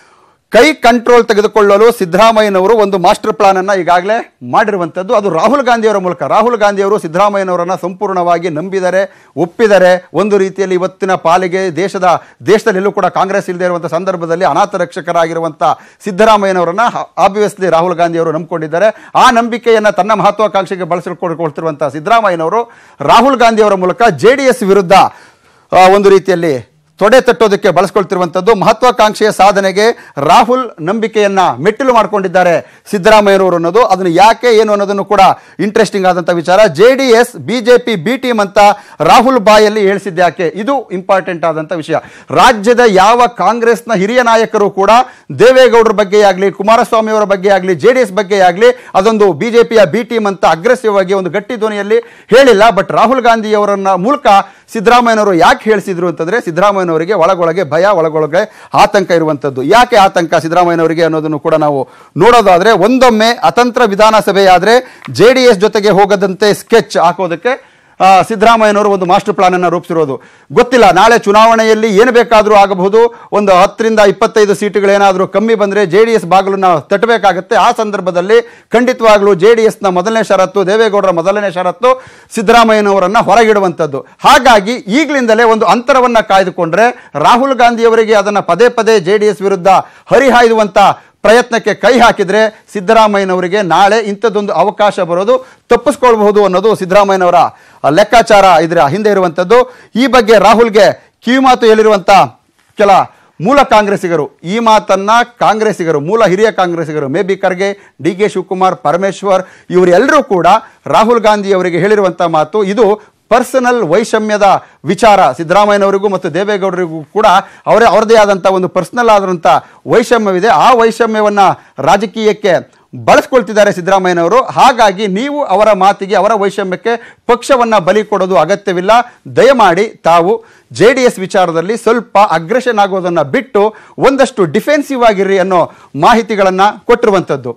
ಕೈ ಕಂಟ್ರೋಲ್ ತೆಗೆದುಕೊಳ್ಳಲು ಸಿದ್ದರಾಮಯ್ಯನವರು ಒಂದು ಮಾಸ್ಟರ್ ಪ್ಲಾನ್ ಅನ್ನ ಈಗಾಗಲೇ ಮಾಡಿರುವಂಥದ್ದು ಅದು ರಾಹುಲ್ ಗಾಂಧಿಯವರ ಮೂಲಕ ರಾಹುಲ್ ಗಾಂಧಿಯವರು ಸಿದ್ದರಾಮಯ್ಯನವರನ್ನ ಸಂಪೂರ್ಣವಾಗಿ ನಂಬಿದರೆ ಒಪ್ಪಿದರೆ ಒಂದು ರೀತಿಯಲ್ಲಿ ಇವತ್ತಿನ ಪಾಲಿಗೆ ದೇಶದ ದೇಶದಲ್ಲೆಲ್ಲೂ ಕೂಡ ಕಾಂಗ್ರೆಸ್ ಇಲ್ಲದೆ ಇರುವಂಥ ಸಂದರ್ಭದಲ್ಲಿ ಅನಾಥ ರಕ್ಷಕರಾಗಿರುವಂಥ ಸಿದ್ದರಾಮಯ್ಯನವರನ್ನ ಆಬ್ವಿಯಸ್ಲಿ ರಾಹುಲ್ ಗಾಂಧಿಯವರು ನಂಬಿಕೊಂಡಿದ್ದಾರೆ ಆ ನಂಬಿಕೆಯನ್ನು ತನ್ನ ಮಹತ್ವಾಕಾಂಕ್ಷೆಗೆ ಬಳಸಿಕೊಳ್ತಿರುವಂಥ ಸಿದ್ದರಾಮಯ್ಯನವರು ರಾಹುಲ್ ಗಾಂಧಿಯವರ ಮೂಲಕ ಜೆ ಡಿ ಎಸ್ ವಿರುದ್ಧ ಆ, ಒಂದು ರೀತಿಯಲ್ಲಿ ತೊಡೆ ತಟ್ಟೋದಕ್ಕೆ ಬಳಸ್ಕೊಳ್ತಿರುವಂಥದ್ದು ಮಹತ್ವಾಕಾಂಕ್ಷೆಯ ಸಾಧನೆಗೆ ರಾಹುಲ್ ನಂಬಿಕೆಯನ್ನ ಮೆಟ್ಟಿಲು ಮಾಡ್ಕೊಂಡಿದ್ದಾರೆ ಸಿದ್ದರಾಮಯ್ಯನವರು ಅನ್ನೋದು ಅದನ್ನು ಯಾಕೆ ಏನು ಅನ್ನೋದನ್ನು ಕೂಡ ಇಂಟ್ರೆಸ್ಟಿಂಗ್ ಆದಂಥ ವಿಚಾರ J D S B J P B team ಅಂತ ರಾಹುಲ್ ಬಾಯಲ್ಲಿ ಹೇಳಿಸಿದ್ದು ಯಾಕೆ ಇದು ಇಂಪಾರ್ಟೆಂಟ್ ಆದಂಥ ವಿಷಯ ರಾಜ್ಯದ ಯಾವ ಕಾಂಗ್ರೆಸ್ನ ಹಿರಿಯ ನಾಯಕರು ಕೂಡ ದೇವೇಗೌಡರ ಬಗ್ಗೆ ಆಗಲಿ ಕುಮಾರಸ್ವಾಮಿ ಅವರ ಬಗ್ಗೆ ಆಗಲಿ ಜೆ ಡಿ ಎಸ್ ಬಗ್ಗೆ ಆಗಲಿ ಅದೊಂದು ಬಿಜೆಪಿಯ ಬಿ ಟೀಮ್ ಅಂತ ಅಗ್ರೆಸಿವ್ ಆಗಿ ಒಂದು ಗಟ್ಟಿ ಧ್ವನಿಯಲ್ಲಿ ಹೇಳಿಲ್ಲ ಬಟ್ ರಾಹುಲ್ ಗಾಂಧಿ ಅವರನ್ನ ಮೂಲಕ ಸಿದ್ದರಾಮಯ್ಯನವರು ಯಾಕೆ ಹೇಳಿಸಿದ್ರು ಅಂತಂದ್ರೆ ಸಿದ್ದರಾಮಯ್ಯನವರಿಗೆ ಒಳಗೊಳಗೆ ಭಯ ಒಳಗೊಳಗೆ ಆತಂಕ ಇರುವಂಥದ್ದು ಯಾಕೆ ಆತಂಕ ಸಿದ್ದರಾಮಯ್ಯನವರಿಗೆ ಅನ್ನೋದನ್ನು ಕೂಡ ನಾವು ನೋಡೋದಾದ್ರೆ ಒಂದೊಮ್ಮೆ ಅತಂತ್ರ ವಿಧಾನಸಭೆಯಾದ್ರೆ ಜೆ ಡಿ ಎಸ್ ಜೊತೆಗೆ ಹೋಗದಂತೆ ಸ್ಕೆಚ್ ಹಾಕೋದಕ್ಕೆ ಆ, ಸಿದ್ದರಾಮಯ್ಯನವರು ಒಂದು ಮಾಸ್ಟರ್ ಪ್ಲಾನ್ ಅನ್ನು ರೂಪಿಸಿರೋದು ಗೊತ್ತಿಲ್ಲ ನಾಳೆ ಚುನಾವಣೆಯಲ್ಲಿ ಏನು ಬೇಕಾದರೂ ಆಗಬಹುದು ಒಂದು ಹತ್ತರಿಂದ ಇಪ್ಪತ್ತೈದು ಸೀಟುಗಳೇನಾದರೂ ಕಮ್ಮಿ ಬಂದರೆ ಜೆ ಡಿ ಎಸ್ ಬಾಗಿಲನ್ನ ತಟ್ಟಬೇಕಾಗತ್ತೆ ಆ ಸಂದರ್ಭದಲ್ಲಿ ಖಂಡಿತವಾಗ್ಲೂ ಜೆ ಡಿ ಎಸ್ನ ಮೊದಲನೇ ಷರತ್ತು ದೇವೇಗೌಡರ ಮೊದಲನೇ ಷರತ್ತು ಸಿದ್ದರಾಮಯ್ಯನವರನ್ನ ಹೊರಗಿಡುವಂಥದ್ದು ಹಾಗಾಗಿ ಈಗಲಿಂದಲೇ ಒಂದು ಅಂತರವನ್ನ ಕಾಯ್ದುಕೊಂಡ್ರೆ ರಾಹುಲ್ ಗಾಂಧಿಯವರಿಗೆ ಅದನ್ನು ಪದೇ ಪದೇ ಜೆ ಡಿ ಎಸ್ ವಿರುದ್ಧ ಹರಿಹಾಯ್ದುವಂಥ ಪ್ರಯತ್ನಕ್ಕೆ ಕೈ ಹಾಕಿದ್ರೆ ಸಿದ್ದರಾಮಯ್ಯನವರಿಗೆ ನಾಳೆ ಇಂಥದ್ದೊಂದು ಅವಕಾಶ ಬರೋದು ತಪ್ಪಿಸ್ಕೊಳ್ಬಹುದು ಅನ್ನೋದು ಸಿದ್ದರಾಮಯ್ಯನವರ ಆ, ಲೆಕ್ಕಾಚಾರ ಇದರ ಹಿಂದೆ ಇರುವಂಥದ್ದು ಈ ಬಗ್ಗೆ ರಾಹುಲ್ಗೆ ಕಿವಿಮಾತು ಹೇಳಿರುವಂಥ ಕೆಲ ಮೂಲ ಕಾಂಗ್ರೆಸ್ಸಿಗರು ಈ ಮಾತನ್ನ ಕಾಂಗ್ರೆಸ್ಸಿಗರು ಮೂಲ ಹಿರಿಯ ಕಾಂಗ್ರೆಸ್ಸಿಗರು maybe Kharge D K Shivakumar Parameshwar ಇವರೆಲ್ಲರೂ ಕೂಡ ರಾಹುಲ್ ಗಾಂಧಿ ಅವರಿಗೆ ಹೇಳಿರುವಂಥ ಮಾತು ಇದು ಪರ್ಸನಲ್ ವೈಷಮ್ಯದ ವಿಚಾರ ಸಿದ್ದರಾಮಯ್ಯನವರಿಗೂ ಮತ್ತು ದೇವೇಗೌಡರಿಗೂ ಕೂಡ ಅವರೇ ಅವರದೇ ಆದಂಥ ಒಂದು ಪರ್ಸನಲ್ ಆದಂಥ ವೈಷಮ್ಯವಿದೆ ಆ ವೈಷಮ್ಯವನ್ನು ರಾಜಕೀಯಕ್ಕೆ ಬಳಸ್ಕೊಳ್ತಿದ್ದಾರೆ ಸಿದ್ದರಾಮಯ್ಯನವರು ಹಾಗಾಗಿ ನೀವು ಅವರ ಮಾತಿಗೆ ಅವರ ವೈಷಮ್ಯಕ್ಕೆ ಪಕ್ಷವನ್ನು ಬಲಿ ಕೊಡೋದು ಅಗತ್ಯವಿಲ್ಲ ದಯಮಾಡಿ ತಾವು ಜೆ ಡಿ ಎಸ್ ವಿಚಾರದಲ್ಲಿ ಸ್ವಲ್ಪ ಅಗ್ರೆಷನ್ ಆಗೋದನ್ನು ಬಿಟ್ಟು ಒಂದಷ್ಟು ಡಿಫೆನ್ಸಿವ್ ಆಗಿರ್ರಿ ಅನ್ನೋ ಮಾಹಿತಿಗಳನ್ನು ಕೊಟ್ಟಿರುವಂಥದ್ದು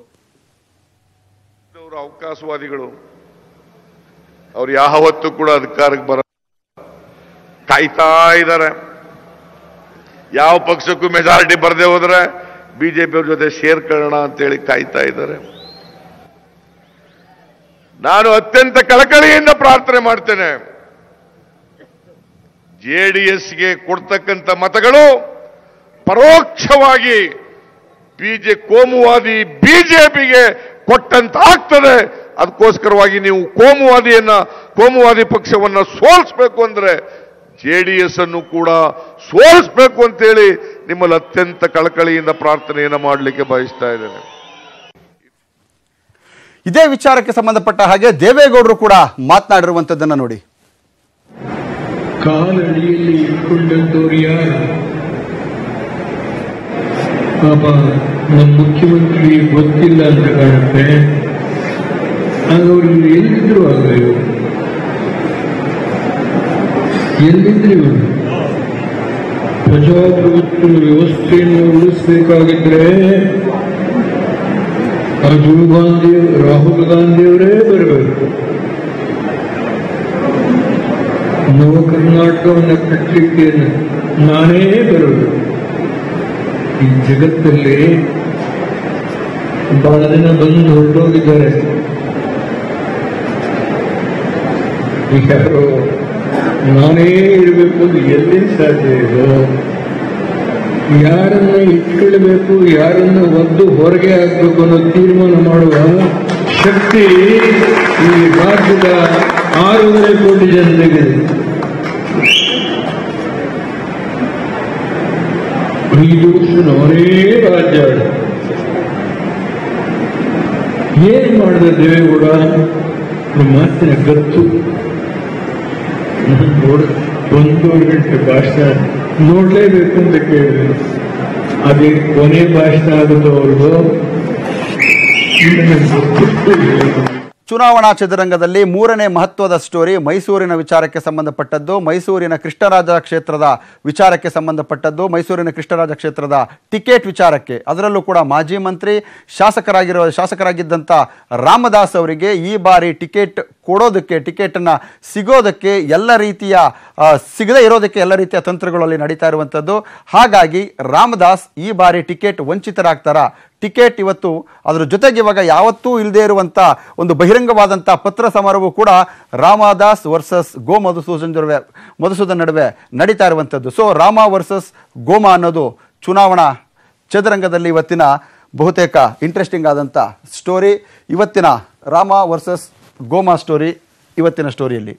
ಅವರು ಅವಕಾಶವಾದಿಗಳು ಅವ್ರು ಯಾವತ್ತೂ ಕೂಡ ಅಧಿಕಾರಕ್ಕೆ ಬರ ಕಾಯ್ತಾ ಇದ್ದಾರೆ ಯಾವ ಪಕ್ಷಕ್ಕೂ ಮೆಜಾರಿಟಿ ಬರದೆ ಹೋದ್ರೆ ಬಿಜೆಪಿ ಅವ್ರ ಜೊತೆ ಸೇರ್ಕೊಳ್ಳೋಣ ಅಂತೇಳಿ ಕಾಯ್ತಾ ಇದ್ದಾರೆ ನಾನು ಅತ್ಯಂತ ಕಳಕಳಿಯಿಂದ ಪ್ರಾರ್ಥನೆ ಮಾಡ್ತೇನೆ ಜೆ ಡಿ ಎಸ್ಗೆ ಕೊಡ್ತಕ್ಕಂಥ ಮತಗಳು ಪರೋಕ್ಷವಾಗಿ ಬಿಜೆ ಕೋಮುವಾದಿ ಬಿಜೆಪಿಗೆ ಕೊಟ್ಟಂತಾಗ್ತದೆ ಅದಕ್ಕೋಸ್ಕರವಾಗಿ ನೀವು ಕೋಮುವಾದಿಯನ್ನ ಕೋಮುವಾದಿ ಪಕ್ಷವನ್ನ ಸೋಲಿಸಬೇಕು ಅಂದ್ರೆ ಜೆ ಡಿ ಎಸ್ ಅನ್ನು ಕೂಡ ಸೋಲಿಸಬೇಕು ಅಂತೇಳಿ ನಿಮ್ಮಲ್ಲಿ ಅತ್ಯಂತ ಕಳಕಳಿಯಿಂದ ಪ್ರಾರ್ಥನೆಯನ್ನ ಮಾಡಲಿಕ್ಕೆ ಬಯಸ್ತಾ ಇದ್ದೇನೆ ಇದೇ ವಿಚಾರಕ್ಕೆ ಸಂಬಂಧಪಟ್ಟ ಹಾಗೆ ದೇವೇಗೌಡರು ಕೂಡ ಮಾತನಾಡಿರುವಂಥದ್ದನ್ನು ನೋಡಿ ಕಾಲಡಿಯಲ್ಲಿ ಇಟ್ಕೊಂಡಂತವ್ರು ಯಾರು ಪಾಪ ನಮ್ಮ ಮುಖ್ಯಮಂತ್ರಿ ಗೊತ್ತಿಲ್ಲ ಅಂತ ಕಾಣುತ್ತೆ ಆಗ ಅವ್ರು ಎಲ್ಲಿದ್ರು ಆಗ ಇವರು ಎಲ್ಲಿದ್ರು ಇವರು ಪ್ರಜಾಪ್ರಭುತ್ವ ವ್ಯವಸ್ಥೆಯನ್ನು ಉಳಿಸಬೇಕಾಗಿದ್ರೆ ರಾಜೀವ್ ಗಾಂಧಿ ರಾಹುಲ್ ಗಾಂಧಿಯವರೇ ಬರಬೇಕು ನವ ಕರ್ನಾಟಕವನ್ನು ಕಟ್ಟಲಿಕ್ಕೆ ನಾನೇ ಬರೋದು ಈ ಜಗತ್ತಲ್ಲಿ ಬಹಳ ದಿನ ಬಂದು ಹೊರಟೋಗಿದ್ದಾರೆ ಯಾರೋ ನಾನೇ ಇರಬೇಕು ಅದು ಎಲ್ಲಿ ಸಾಧ್ಯ ಇದು ಯಾರನ್ನ ಇಟ್ಕೊಳ್ಬೇಕು ಯಾರನ್ನ ಒದ್ದು ಹೊರಗೆ ಹಾಕಬೇಕು ಅನ್ನೋ ತೀರ್ಮಾನ ಮಾಡುವ ಶಕ್ತಿ ಈ ರಾಜ್ಯದ ಆರೂವರೆ ಕೋಟಿ ಜನತೆಗೆ ಐದು ವರ್ಷ ನಾನೇ ರಾಜ್ಯ ಆಳಿದೆ. ಏನ್ ಮಾಡಿದ ದೇವೇಗೌಡ ಅವ್ರ ಮಾತಿನ ಗತ್ತು ನಾನು ನೋಡ ಒಂದೂವರೆ ಗಂಟೆ ಭಾಷಣ ನೋಡ್ಲೇಬೇಕು ಅಂತ ಕೇಳಿದ್ರು ಅದೇ ಕೊನೆ ಭಾಷಣ ಆಗುತ್ತೋ ಅವ್ರದ್ದು ನನಗೆ ಗೊತ್ತಿಲ್ಲ. ಚುನಾವಣಾ ಚದುರಂಗದಲ್ಲಿ ಮೂರನೇ ಮಹತ್ವದ ಸ್ಟೋರಿ ಮೈಸೂರಿನ ವಿಚಾರಕ್ಕೆ ಸಂಬಂಧಪಟ್ಟದ್ದು ಮೈಸೂರಿನ ಕೃಷ್ಣರಾಜ ಕ್ಷೇತ್ರದ ವಿಚಾರಕ್ಕೆ ಸಂಬಂಧಪಟ್ಟದ್ದು ಮೈಸೂರಿನ ಕೃಷ್ಣರಾಜ ಕ್ಷೇತ್ರದ ಟಿಕೆಟ್ ವಿಚಾರಕ್ಕೆ ಅದರಲ್ಲೂ ಕೂಡ ಮಾಜಿ ಮಂತ್ರಿ ಶಾಸಕರಾಗಿರುವ ಶಾಸಕರಾಗಿದ್ದಂಥ ರಾಮದಾಸ್ ಅವರಿಗೆ ಈ ಬಾರಿ ಟಿಕೆಟ್ ಕೊಡೋದಕ್ಕೆ ಟಿಕೆಟನ್ನು ಸಿಗೋದಕ್ಕೆ ಎಲ್ಲ ರೀತಿಯ ಆ, ಸಿಗದೇ ಇರೋದಕ್ಕೆ ಎಲ್ಲ ರೀತಿಯ ತಂತ್ರಗಳಲ್ಲಿ ನಡೀತಾ ಇರುವಂಥದ್ದು ಹಾಗಾಗಿ ರಾಮದಾಸ್ ಈ ಬಾರಿ ಟಿಕೆಟ್ ವಂಚಿತರಾಗ್ತಾರಾ ಟಿಕೆಟ್ ಇವತ್ತು ಅದರ ಜೊತೆಗೆ ಇವಾಗ ಯಾವತ್ತೂ ಇಲ್ಲದೆ ಇರುವಂಥ ಒಂದು ಬಹಿರಂಗವಾದಂಥ ಪತ್ರ ಸಮಾರೋಹ ಕೂಡ ರಾಮದಾಸ್ ವರ್ಸಸ್ ಗೋ ಮಧುಸೂದನ್ ನಡುವೆ ಮಧುಸೂದನ್ ನಡುವೆ ನಡೀತಾ ಇರುವಂಥದ್ದು ಸೊ ರಾಮ ವರ್ಸಸ್ ಗೋಮ ಅನ್ನೋದು ಚುನಾವಣಾ ಚದುರಂಗದಲ್ಲಿ ಇವತ್ತಿನ ಬಹುತೇಕ ಇಂಟ್ರೆಸ್ಟಿಂಗ್ ಆದಂಥ ಸ್ಟೋರಿ ಇವತ್ತಿನ ರಾಮ ವರ್ಸಸ್ ಗೋಮಾ ಸ್ಟೋರಿ ಇವತ್ತಿನ ಸ್ಟೋರಿಯಲ್ಲಿ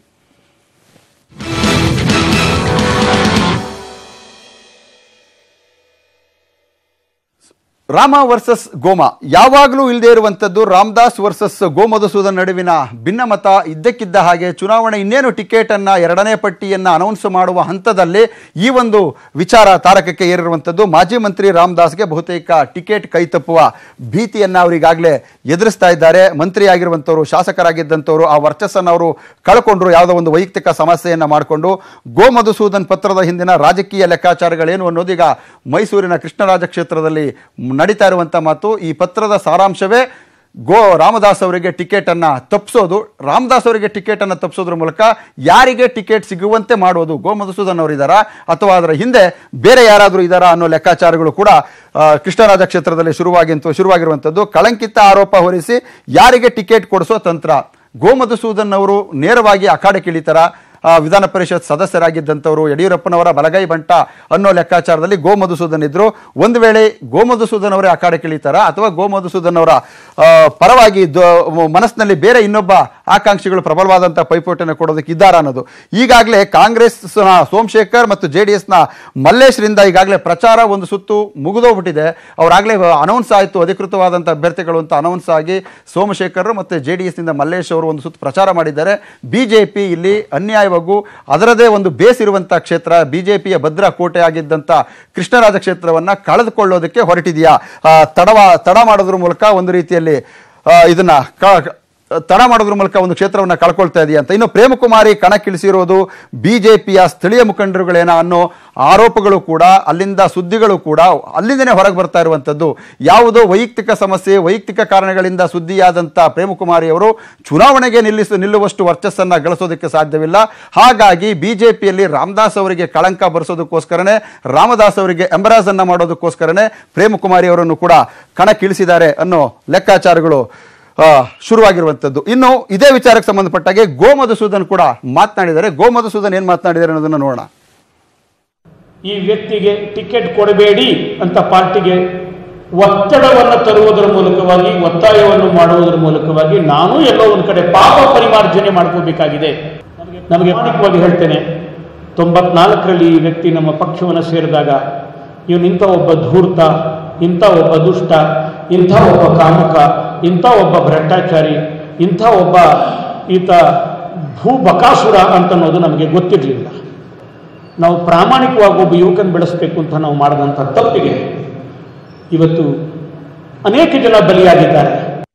ರಾಮ ವರ್ಸಸ್ ಗೋಮ ಯಾವಾಗಲೂ ಇಲ್ಲದೆ ಇರುವಂಥದ್ದು ರಾಮದಾಸ್ ವರ್ಸಸ್ ಗೋಮಧುಸೂದನ್ ನಡುವಿನ ಭಿನ್ನಮತ ಇದ್ದಕ್ಕಿದ್ದ ಹಾಗೆ ಚುನಾವಣೆ ಇನ್ನೇನು ಟಿಕೆಟ್ ಅನ್ನ ಎರಡನೇ ಪಟ್ಟಿಯನ್ನ ಅನೌನ್ಸ್ ಮಾಡುವ ಹಂತದಲ್ಲಿ ಈ ಒಂದು ವಿಚಾರ ತಾರಕಕ್ಕೆ ಏರಿರುವಂಥದ್ದು ಮಾಜಿ ಮಂತ್ರಿ ರಾಮದಾಸ್ಗೆ ಬಹುತೇಕ ಟಿಕೆಟ್ ಕೈತಪ್ಪುವ ಭೀತಿಯನ್ನ ಅವರಿಗಾಗಲೇ ಎದುರಿಸ್ತಾ ಇದ್ದಾರೆ ಮಂತ್ರಿ ಆಗಿರುವಂಥವ್ರು ಶಾಸಕರಾಗಿದ್ದಂಥವ್ರು ಆ ವರ್ಚಸ್ಸನ್ನು ಅವರು ಕಳ್ಕೊಂಡ್ರು ಯಾವುದೋ ಒಂದು ವೈಯಕ್ತಿಕ ಸಮಸ್ಯೆಯನ್ನ ಮಾಡಿಕೊಂಡು ಗೋಮಧುಸೂದನ್ ಪತ್ರದ ಹಿಂದಿನ ರಾಜಕೀಯ ಲೆಕ್ಕಾಚಾರಗಳೇನು ಅನ್ನೋದೀಗ ಮೈಸೂರಿನ ಕೃಷ್ಣರಾಜ ಕ್ಷೇತ್ರದಲ್ಲಿ ನಡೀತಾ ಇರುವಂಥ ಮಾತು ಈ ಪತ್ರದ ಸಾರಾಂಶವೇ ಗೋ ರಾಮದಾಸ್ ಅವರಿಗೆ ಟಿಕೆಟ್ ಅನ್ನ ತಪ್ಪಿಸೋದು ರಾಮದಾಸ್ ಅವರಿಗೆ ಟಿಕೆಟ್ ಅನ್ನ ತಪ್ಪಿಸೋದ್ರ ಮೂಲಕ ಯಾರಿಗೆ ಟಿಕೆಟ್ ಸಿಗುವಂತೆ ಮಾಡೋದು ಗೋ ಮಧುಸೂದನ್ ಅವರು ಇದ್ದಾರಾ ಅಥವಾ ಅದರ ಹಿಂದೆ ಬೇರೆ ಯಾರಾದರೂ ಇದ್ದಾರಾ ಅನ್ನೋ ಲೆಕ್ಕಾಚಾರಗಳು ಕೂಡ ಆ, ಕೃಷ್ಣರಾಜ ಕ್ಷೇತ್ರದಲ್ಲಿ ಶುರುವಾಗಿ ಶುರುವಾಗಿರುವಂಥದ್ದು ಕಳಂಕಿತ ಆರೋಪ ಹೊರಿಸಿ ಯಾರಿಗೆ ಟಿಕೆಟ್ ಕೊಡಿಸೋ ತಂತ್ರ ಗೋ ಮಧುಸೂದನ್ ಅವರು ನೇರವಾಗಿ ಅಖಾಡಕ್ಕೆ ಇಳಿತಾರ ಆ, ವಿಧಾನ ಪರಿಷತ್ ಸದಸ್ಯರಾಗಿದ್ದಂಥವರು ಯಡಿಯೂರಪ್ಪನವರ ಬಲಗೈ ಬಂಟ ಅನ್ನೋ ಲೆಕ್ಕಾಚಾರದಲ್ಲಿ ಗೋ ಮಧುಸೂದನ್ ಇದ್ರು ಒಂದು ವೇಳೆ ಗೋ ಮಧುಸೂದನ್ ಅವರೇ ಅಖಾಡಕ್ಕೆ ಇಳಿತಾರ ಅಥವಾ ಗೋ ಮಧುಸೂದನ್ ಅವರ ಆ, ಪರವಾಗಿ ದ- ಮನಸ್ಸಿನಲ್ಲಿ ಬೇರೆ ಇನ್ನೊಬ್ಬ ಆಕಾಂಕ್ಷಿಗಳು ಪ್ರಬಲವಾದಂಥ ಪೈಪೋಟಿಯನ್ನು ಕೊಡೋದಕ್ಕೆ ಇದ್ದಾರ ಅನ್ನೋದು ಈಗಾಗಲೇ ಕಾಂಗ್ರೆಸ್ ಸೋಮಶೇಖರ್ ಮತ್ತು ಜೆ ಡಿ ಎಸ್ನ ಮಲ್ಲೇಶ್ರಿಂದ ಈಗಾಗಲೇ ಪ್ರಚಾರ ಒಂದು ಸುತ್ತು ಮುಗಿದೋಗ್ಬಿಟ್ಟಿದೆ ಅವರಾಗಲೇ ಅನೌನ್ಸ್ ಆಯಿತು ಅಧಿಕೃತವಾದಂಥ ಅಭ್ಯರ್ಥಿಗಳು ಅಂತ ಅನೌನ್ಸ್ ಆಗಿ ಸೋಮಶೇಖರ್ ಮತ್ತು ಜೆ ಡಿ ಎಸ್ನಿಂದ ಮಲ್ಲೇಶ್ ಅವರು ಒಂದು ಸುತ್ತು ಪ್ರಚಾರ ಮಾಡಿದ್ದಾರೆ ಬಿ ಜೆ ಪಿ ಇಲ್ಲಿ ಅನ್ಯಾಯವಾಗೂ ಅದರದೇ ಒಂದು ಬೇಸ್ ಇರುವಂಥ ಕ್ಷೇತ್ರ ಬಿ ಜೆ ಪಿಯ ಭದ್ರ ಕೋಟೆ ಆಗಿದ್ದಂಥ ಕೃಷ್ಣರಾಜ ಕ್ಷೇತ್ರವನ್ನು ಕಳೆದುಕೊಳ್ಳೋದಕ್ಕೆ ಹೊರಟಿದೆಯಾ ಆ, ತಡವ ತಡ ಮಾಡೋದ್ರ ಮೂಲಕ ಒಂದು ರೀತಿಯಲ್ಲಿ ಆ, ಇದನ್ನ ಕ- ತಡ ಮಾಡೋದ್ರ ಮೂಲಕ ಒಂದು ಕ್ಷೇತ್ರವನ್ನು ಕಳ್ಕೊಳ್ತಾ ಇದೆಯಾ ಅಂತ ಇನ್ನು ಪ್ರೇಮಕುಮಾರಿ ಕಣಕ್ಕಿಳಿಸಿರೋದು ಬಿಜೆಪಿಯ ಸ್ಥಳೀಯ ಮುಖಂಡರುಗಳೇನ ಅನ್ನೋ ಆರೋಪಗಳು ಕೂಡ ಅಲ್ಲಿಂದ ಸುದ್ದಿಗಳು ಕೂಡ ಅಲ್ಲಿಂದನೇ ಹೊರಗೆ ಬರ್ತಾ ಇರುವಂಥದ್ದು ಯಾವುದೋ ವೈಯಕ್ತಿಕ ಸಮಸ್ಯೆ ವೈಯಕ್ತಿಕ ಕಾರಣಗಳಿಂದ ಸುದ್ದಿಯಾದಂಥ ಪ್ರೇಮಕುಮಾರಿ ಅವರು ಚುನಾವಣೆಗೆ ನಿಲ್ಲಿಸ ನಿಲ್ಲುವಷ್ಟು ವರ್ಚಸ್ಸನ್ನು ಗಳಿಸೋದಕ್ಕೆ ಸಾಧ್ಯವಿಲ್ಲ ಹಾಗಾಗಿ ಬಿಜೆಪಿಯಲ್ಲಿ ರಾಮದಾಸ್ ಅವರಿಗೆ ಕಳಂಕ ಬರೆಸೋದಕ್ಕೋಸ್ಕರನೇ ರಾಮದಾಸ್ ಅವರಿಗೆ ಎಂಬರಾಜ್ ಅನ್ನ ಮಾಡೋದಕ್ಕೋಸ್ಕರನೇ ಪ್ರೇಮಕುಮಾರಿ ಅವರನ್ನು ಕೂಡ ಕಣಕ್ಕಿಳಿಸಿದ್ದಾರೆ ಅನ್ನೋ ಲೆಕ್ಕಾಚಾರಗಳು ಆ, ಶುರುವಾಗಿರುವಂಥದ್ದು ಇನ್ನು ಇದೇ ವಿಚಾರಕ್ಕೆ ಸಂಬಂಧಪಟ್ಟಾಗೆ ಗೋ ಮಧುಸೂದನ್ ಕೂಡ ಮಾತನಾಡಿದ್ದಾರೆ ಗೋ ಮಧುಸೂದನ್ ಏನು ಮಾತನಾಡಿದ್ದಾರೆ ಅನ್ನೋದನ್ನ ನೋಡೋಣ ಈ ವ್ಯಕ್ತಿಗೆ ಟಿಕೆಟ್ ಕೊಡಬೇಡಿ ಅಂತ ಪಾರ್ಟಿಗೆ ಒತ್ತಡವನ್ನು ತರುವುದರ ಮೂಲಕವಾಗಿ ಒತ್ತಾಯವನ್ನು ಮಾಡುವುದರ ಮೂಲಕವಾಗಿ ನಾನು ಎಲ್ಲೋ ಒಂದು ಕಡೆ ಪಾಪ ಪರಿಮಾರ್ಜನೆ ಮಾಡ್ಕೋಬೇಕಾಗಿದೆ ನಮಗೆ ಪ್ರಾಮಾಣಿಕವಾಗಿ ಹೇಳ್ತೇನೆ ತೊಂಬತ್ನಾಲ್ಕರಲ್ಲಿ ಈ ವ್ಯಕ್ತಿ ನಮ್ಮ ಪಕ್ಷವನ್ನು ಸೇರಿದಾಗ ಇವನು ಇಂಥ ಒಬ್ಬ ಧೂರ್ತ ಇಂಥ ಒಬ್ಬ ದುಷ್ಟ ಇಂಥ ಒಬ್ಬ ಕಾಮುಕ ಇಂಥ ಒಬ್ಬ ಭ್ರಷ್ಟಾಚಾರಿ ಇಂಥ ಒಬ್ಬ ಈತ ಭೂ ಬಕಾಸುರ ಅಂತನ್ನೋದು ನಮಗೆ ಗೊತ್ತಿರಲಿಲ್ಲ ನಾವು ಪ್ರಾಮಾಣಿಕವಾಗಿ ಒಬ್ಬ ಯುವಕನ ಬೆಳೆಸಬೇಕು ಅಂತ ನಾವು ಮಾಡಿದಂಥ ತಪ್ಪಿಗೆ ಇವತ್ತು ಅನೇಕ ಜನ ಬಲಿಯಾಗಿದ್ದಾರೆ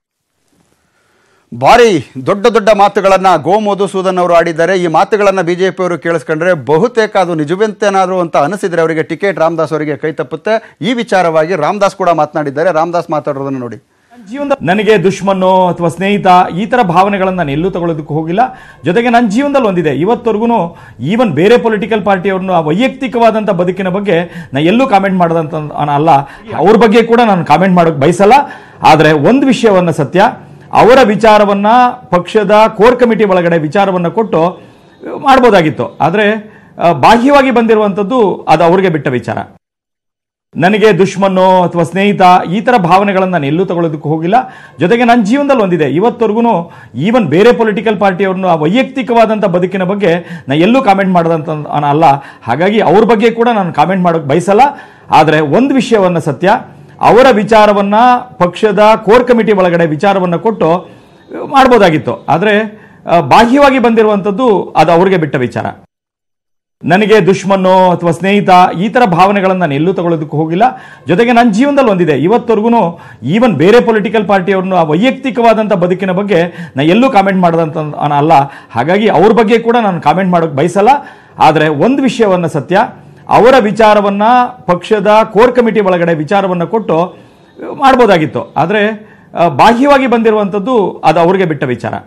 ಭಾರಿ ದೊಡ್ಡ ದೊಡ್ಡ ಮಾತುಗಳನ್ನ ಗೋ ಮಧುಸೂದನ್ ಅವರು ಆಡಿದ್ದಾರೆ ಈ ಮಾತುಗಳನ್ನ ಬಿಜೆಪಿ ಅವರು ಕೇಳಿಸ್ಕೊಂಡ್ರೆ ಬಹುತೇಕ ಅದು ನಿಜವೆಂತೇನಾದ್ರು ಅಂತ ಅನಿಸಿದ್ರೆ ಅವರಿಗೆ ಟಿಕೆಟ್ ರಾಮದಾಸ್ ಅವರಿಗೆ ಕೈ ತಪ್ಪುತ್ತೆ ಈ ವಿಚಾರವಾಗಿ ರಾಮದಾಸ್ ಕೂಡ ಮಾತನಾಡಿದ್ದಾರೆ ರಾಮದಾಸ್ ಮಾತಾಡೋದನ್ನು ನೋಡಿ ಜೀವನದಲ್ಲಿ ನನಗೆ ದುಶ್ಮನ್ನು ಅಥವಾ ಸ್ನೇಹಿತ ಈ ತರ ಭಾವನೆಗಳನ್ನ ನಾನು ಎಲ್ಲೂ ತಗೊಳ್ಳೋದಕ್ಕೆ ಹೋಗಿಲ್ಲ ಜೊತೆಗೆ ನನ್ನ ಜೀವನದಲ್ಲಿ ಒಂದಿದೆ ಇವತ್ತವರೆಗೂ ಈವನ್ ಬೇರೆ ಪೊಲಿಟಿಕಲ್ ಪಾರ್ಟಿಯವ್ರನ್ನ ವೈಯಕ್ತಿಕವಾದಂಥ ಬದುಕಿನ ಬಗ್ಗೆ ನಾ ಎಲ್ಲೂ ಕಾಮೆಂಟ್ ಮಾಡೋದಂತ ಅಲ್ಲ ಅವ್ರ ಬಗ್ಗೆ ಕೂಡ ನಾನು ಕಾಮೆಂಟ್ ಮಾಡೋಕೆ ಬಯಸಲ್ಲ ಆದರೆ ಒಂದು ವಿಷಯವನ್ನ ಸತ್ಯ ಅವರ ವಿಚಾರವನ್ನ ಪಕ್ಷದ ಕೋರ್ ಕಮಿಟಿ ಒಳಗಡೆ ವಿಚಾರವನ್ನ ಕೊಟ್ಟು ಮಾಡ್ಬೋದಾಗಿತ್ತು ಆದರೆ ಆ, ಬಾಹ್ಯವಾಗಿ ಬಂದಿರುವಂಥದ್ದು ಅದು ಅವ್ರಿಗೆ ಬಿಟ್ಟ ವಿಚಾರ ನನಗೆ ದುಶ್ಮನ್ನೋ ಅಥವಾ ಸ್ನೇಹಿತ ಈ ಥರ ಭಾವನೆಗಳನ್ನು ನಾನು ಎಲ್ಲೂ ತಗೊಳ್ಳೋದಕ್ಕೆ ಹೋಗಿಲ್ಲ ಜೊತೆಗೆ ನನ್ನ ಜೀವನದಲ್ಲಿ ಒಂದಿದೆ ಇವತ್ತವರೆಗೂ ಈವನ್ ಬೇರೆ ಪೊಲಿಟಿಕಲ್ ಪಾರ್ಟಿಯವ್ರನ್ನು ಆ ವೈಯಕ್ತಿಕವಾದಂಥ ಬದುಕಿನ ಬಗ್ಗೆ ನಾನು ಎಲ್ಲೂ ಕಾಮೆಂಟ್ ಮಾಡೋದಂತ ಅಲ್ಲ ಹಾಗಾಗಿ ಅವ್ರ ಬಗ್ಗೆ ಕೂಡ ನಾನು ಕಾಮೆಂಟ್ ಮಾಡೋಕ್ಕೆ ಬಯಸಲ್ಲ ಆದರೆ ಒಂದು ವಿಷಯವನ್ನು ಸತ್ಯ ಅವರ ವಿಚಾರವನ್ನು ಪಕ್ಷದ ಕೋರ್ ಕಮಿಟಿ ಒಳಗಡೆ ವಿಚಾರವನ್ನು ಕೊಟ್ಟು ಮಾಡ್ಬೋದಾಗಿತ್ತು ಆದರೆ ಆ, ಬಾಹ್ಯವಾಗಿ ಬಂದಿರುವಂಥದ್ದು ಅದು ಅವ್ರಿಗೆ ಬಿಟ್ಟ ವಿಚಾರ ನನಗೆ ದುಶ್ಮನ್ನೋ ಅಥವಾ ಸ್ನೇಹಿತ ಈ ಥರ ಭಾವನೆಗಳನ್ನು ನಾನು ಎಲ್ಲೂ ತಗೊಳ್ಳೋದಕ್ಕೆ ಹೋಗಿಲ್ಲ ಜೊತೆಗೆ ನನ್ನ ಜೀವನದಲ್ಲಿ ಒಂದಿದೆ ಇವತ್ತವರೆಗೂ ಈವನ್ ಬೇರೆ ಪೊಲಿಟಿಕಲ್ ಪಾರ್ಟಿಯವ್ರನ್ನು ಆ ವೈಯಕ್ತಿಕವಾದಂಥ ಬದುಕಿನ ಬಗ್ಗೆ ನಾನು ಎಲ್ಲೂ ಕಾಮೆಂಟ್ ಮಾಡೋದಂತ ಅಲ್ಲ ಹಾಗಾಗಿ ಅವ್ರ ಬಗ್ಗೆ ಕೂಡ ನಾನು ಕಾಮೆಂಟ್ ಮಾಡೋಕ್ಕೆ ಬಯಸಲ್ಲ ಆದರೆ ಒಂದು ವಿಷಯವನ್ನು ಸತ್ಯ ಅವರ ವಿಚಾರವನ್ನು ಪಕ್ಷದ ಕೋರ್ ಕಮಿಟಿ ಒಳಗಡೆ ವಿಚಾರವನ್ನು ಕೊಟ್ಟು ಮಾಡ್ಬೋದಾಗಿತ್ತು ಆದರೆ ಆ, ಬಾಹ್ಯವಾಗಿ ಬಂದಿರುವಂಥದ್ದು ಅದು ಅವ್ರಿಗೆ ಬಿಟ್ಟ ವಿಚಾರ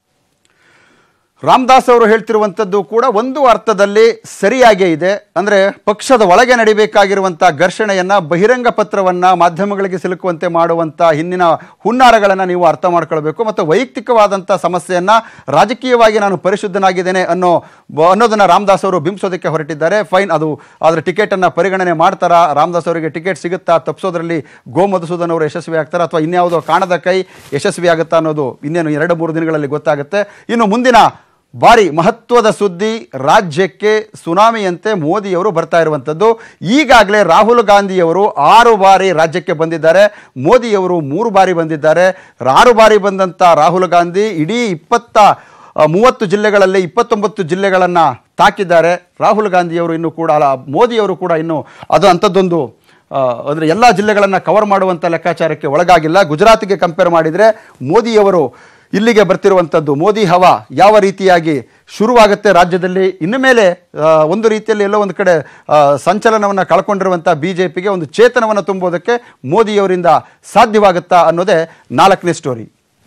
ರಾಮದಾಸ್ ಅವರು ಹೇಳ್ತಿರುವಂಥದ್ದು ಕೂಡ ಒಂದು ಅರ್ಥದಲ್ಲಿ ಸರಿಯಾಗೇ ಇದೆ ಅಂದರೆ ಪಕ್ಷದ ಒಳಗೆ ನಡಿಬೇಕಾಗಿರುವಂಥ ಘರ್ಷಣೆಯನ್ನು ಬಹಿರಂಗ ಪತ್ರವನ್ನು ಮಾಧ್ಯಮಗಳಿಗೆ ಸಿಲುಕುವಂತೆ ಮಾಡುವಂಥ ಹಿಂದಿನ ಹುನ್ನಾರಗಳನ್ನು ನೀವು ಅರ್ಥ ಮಾಡ್ಕೊಳ್ಬೇಕು ಮತ್ತು ವೈಯಕ್ತಿಕವಾದಂಥ ಸಮಸ್ಯೆಯನ್ನು ರಾಜಕೀಯವಾಗಿ ನಾನು ಪರಿಶುದ್ಧನಾಗಿದ್ದೇನೆ ಅನ್ನೋ ಬ- ಅನ್ನೋದನ್ನು ರಾಮದಾಸ್ ಅವರು ಬಿಂಬಿಸೋದಕ್ಕೆ ಹೊರಟಿದ್ದಾರೆ ಫೈನ್ ಅದು ಅದರ ಟಿಕೆಟನ್ನು ಪರಿಗಣನೆ ಮಾಡ್ತಾರಾ ರಾಮದಾಸ್ ಅವರಿಗೆ ಟಿಕೆಟ್ ಸಿಗುತ್ತಾ ತಪ್ಪಿಸೋದ್ರಲ್ಲಿ ಗೋ ಮಧುಸೂದನ್ ಅವರು ಯಶಸ್ವಿ ಆಗ್ತಾರಾ ಅಥವಾ ಇನ್ಯಾವುದೋ ಕಾಣದ ಕೈ ಯಶಸ್ವಿ ಆಗುತ್ತಾ ಅನ್ನೋದು ಇನ್ನೇನು ಎರಡು ಮೂರು ದಿನಗಳಲ್ಲಿ ಗೊತ್ತಾಗುತ್ತೆ ಇನ್ನು ಮುಂದಿನ ಬಾರಿ ಮಹತ್ವದ ಸುದ್ದಿ ರಾಜ್ಯಕ್ಕೆ ಸುನಾಮಿಯಂತೆ ಮೋದಿಯವರು ಬರ್ತಾ ಇರುವಂಥದ್ದು ಈಗಾಗಲೇ ರಾಹುಲ್ ಗಾಂಧಿಯವರು ಆರು ಬಾರಿ ರಾಜ್ಯಕ್ಕೆ ಬಂದಿದ್ದಾರೆ ಮೋದಿಯವರು ಮೂರು ಬಾರಿ ಬಂದಿದ್ದಾರೆ ಆರು ಬಾರಿ ಬಂದಂಥ ರಾಹುಲ್ ಗಾಂಧಿ ಇಡೀ ಇಪ್ಪತ್ತ ಆ, ಮೂವತ್ತು ಜಿಲ್ಲೆಗಳಲ್ಲಿ ಇಪ್ಪತ್ತೊಂಬತ್ತು ಜಿಲ್ಲೆಗಳನ್ನು ತಾಕಿದ್ದಾರೆ ರಾಹುಲ್ ಗಾಂಧಿಯವರು ಇನ್ನೂ ಕೂಡ ಅಲ್ಲ ಮೋದಿಯವರು ಕೂಡ ಇನ್ನೂ ಅದು ಅಂಥದ್ದೊಂದು ಅಂದರೆ ಎಲ್ಲ ಜಿಲ್ಲೆಗಳನ್ನು ಕವರ್ ಮಾಡುವಂಥ ಲೆಕ್ಕಾಚಾರಕ್ಕೆ ಒಳಗಾಗಿಲ್ಲ ಗುಜರಾತ್ಗೆ ಕಂಪೇರ್ ಮಾಡಿದರೆ ಮೋದಿಯವರು ಇಲ್ಲಿಗೆ ಬರ್ತಿರುವಂಥದ್ದು ಮೋದಿ ಹವಾ ಯಾವ ರೀತಿಯಾಗಿ ಶುರುವಾಗುತ್ತೆ ರಾಜ್ಯದಲ್ಲಿ ಇನ್ನು ಮೇಲೆ ಆ, ಒಂದು ರೀತಿಯಲ್ಲಿ ಎಲ್ಲೋ ಒಂದು ಕಡೆ ಆ, ಸಂಚಲನವನ್ನು ಕಳ್ಕೊಂಡಿರುವಂಥ ಬಿ ಜೆ ಪಿಗೆ ಒಂದು ಚೇತನವನ್ನು ತುಂಬೋದಕ್ಕೆ ಮೋದಿಯವರಿಂದ ಸಾಧ್ಯವಾಗುತ್ತಾ ಅನ್ನೋದೇ ನಾಲ್ಕನೇ ಸ್ಟೋರಿ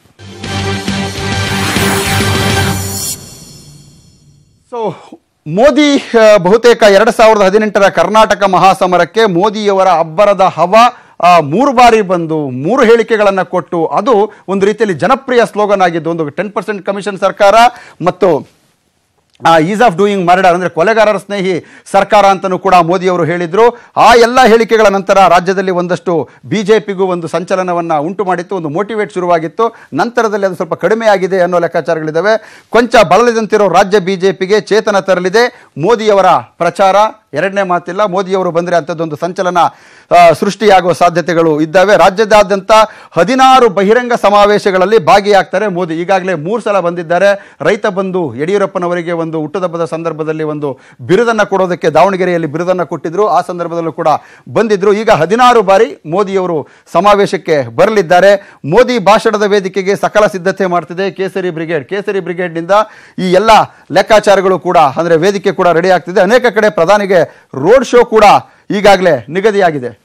ಸೊ ಮೋದಿ ಆ, ಬಹುತೇಕ ಎರಡು ಸಾವಿರದ ಹದಿನೆಂಟರ ಕರ್ನಾಟಕ ಮಹಾಸಮರಕ್ಕೆ ಮೋದಿಯವರ ಅಬ್ಬರದ ಹವ ಆ, ಮೂರು ಬಾರಿ ಬಂದು ಮೂರು ಹೇಳಿಕೆಗಳನ್ನು ಕೊಟ್ಟು ಅದು ಒಂದು ರೀತಿಯಲ್ಲಿ ಜನಪ್ರಿಯ ಸ್ಲೋಗನ್ ಆಗಿದ್ದು ಒಂದು ಟೆನ್ ಪರ್ಸೆಂಟ್ ಕಮಿಷನ್ ಸರ್ಕಾರ ಮತ್ತು ಈಸ್ ಆಫ್ ಡೂಯಿಂಗ್ ಮರ್ಡರ್ ಅಂದರೆ ಕೊಲೆಗಾರರ ಸ್ನೇಹಿ ಸರ್ಕಾರ ಅಂತಲೂ ಕೂಡ ಮೋದಿಯವರು ಹೇಳಿದರು ಆ ಎಲ್ಲ ಹೇಳಿಕೆಗಳ ನಂತರ ರಾಜ್ಯದಲ್ಲಿ ಒಂದಷ್ಟು ಬಿ ಜೆ ಪಿಗೂ ಒಂದು ಸಂಚಲನವನ್ನು ಉಂಟು ಮಾಡಿತ್ತು ಒಂದು ಮೋಟಿವೇಟ್ ಶುರುವಾಗಿತ್ತು ನಂತರದಲ್ಲಿ ಅದು ಸ್ವಲ್ಪ ಕಡಿಮೆ ಆಗಿದೆ ಅನ್ನೋ ಲೆಕ್ಕಾಚಾರಗಳಿದ್ದಾವೆ ಕೊಂಚ ಬಳಲಿದಂತಿರೋ ರಾಜ್ಯ ಬಿ ಜೆ ಪಿಗೆ ಚೇತನ ತರಲಿದೆ ಮೋದಿಯವರ ಪ್ರಚಾರ ಎರಡನೇ ಮಾತಿಲ್ಲ ಮೋದಿಯವರು ಬಂದರೆ ಅಂಥದ್ದೊಂದು ಸಂಚಲನ ಆ, ಸೃಷ್ಟಿಯಾಗುವ ಸಾಧ್ಯತೆಗಳು ಇದ್ದಾವೆ ರಾಜ್ಯದಾದ್ಯಂತ ಹದಿನಾರು ಬಹಿರಂಗ ಸಮಾವೇಶಗಳಲ್ಲಿ ಭಾಗಿಯಾಗ್ತಾರೆ ಮೋದಿ ಈಗಾಗಲೇ ಮೂರು ಸಲ ಬಂದಿದ್ದಾರೆ ರೈತ ಬಂಧು ಯಡಿಯೂರಪ್ಪನವರಿಗೆ ಒಂದು ಹುಟ್ಟುಹಬ್ಬದ ಸಂದರ್ಭದಲ್ಲಿ ಒಂದು ಬಿರುದನ್ನು ಕೊಡೋದಕ್ಕೆ ದಾವಣಗೆರೆಯಲ್ಲಿ ಬಿರುದನ್ನು ಕೊಟ್ಟಿದ್ರು ಆ ಸಂದರ್ಭದಲ್ಲೂ ಕೂಡ ಬಂದಿದ್ರು ಈಗ ಹದಿನಾರು ಬಾರಿ ಮೋದಿಯವರು ಸಮಾವೇಶಕ್ಕೆ ಬರಲಿದ್ದಾರೆ ಮೋದಿ ಭಾಷಣದ ವೇದಿಕೆಗೆ ಸಕಲ ಸಿದ್ಧತೆ ಮಾಡ್ತಿದೆ ಕೇಸರಿ ಬ್ರಿಗೇಡ್ ಕೇಸರಿ ಬ್ರಿಗೇಡ್ನಿಂದ ಈ ಎಲ್ಲ ಲೆಕ್ಕಾಚಾರಗಳು ಕೂಡ ಅಂದರೆ ವೇದಿಕೆ ಕೂಡ ರೆಡಿ ಆಗ್ತಿದೆ ಅನೇಕ ಕಡೆ ಪ್ರಧಾನಿಗೆ ರೋಡ್ ಶೋ ಕೂಡ ಈಗಾಗಲೇ ನಿಗದಿಯಾಗಿದೆ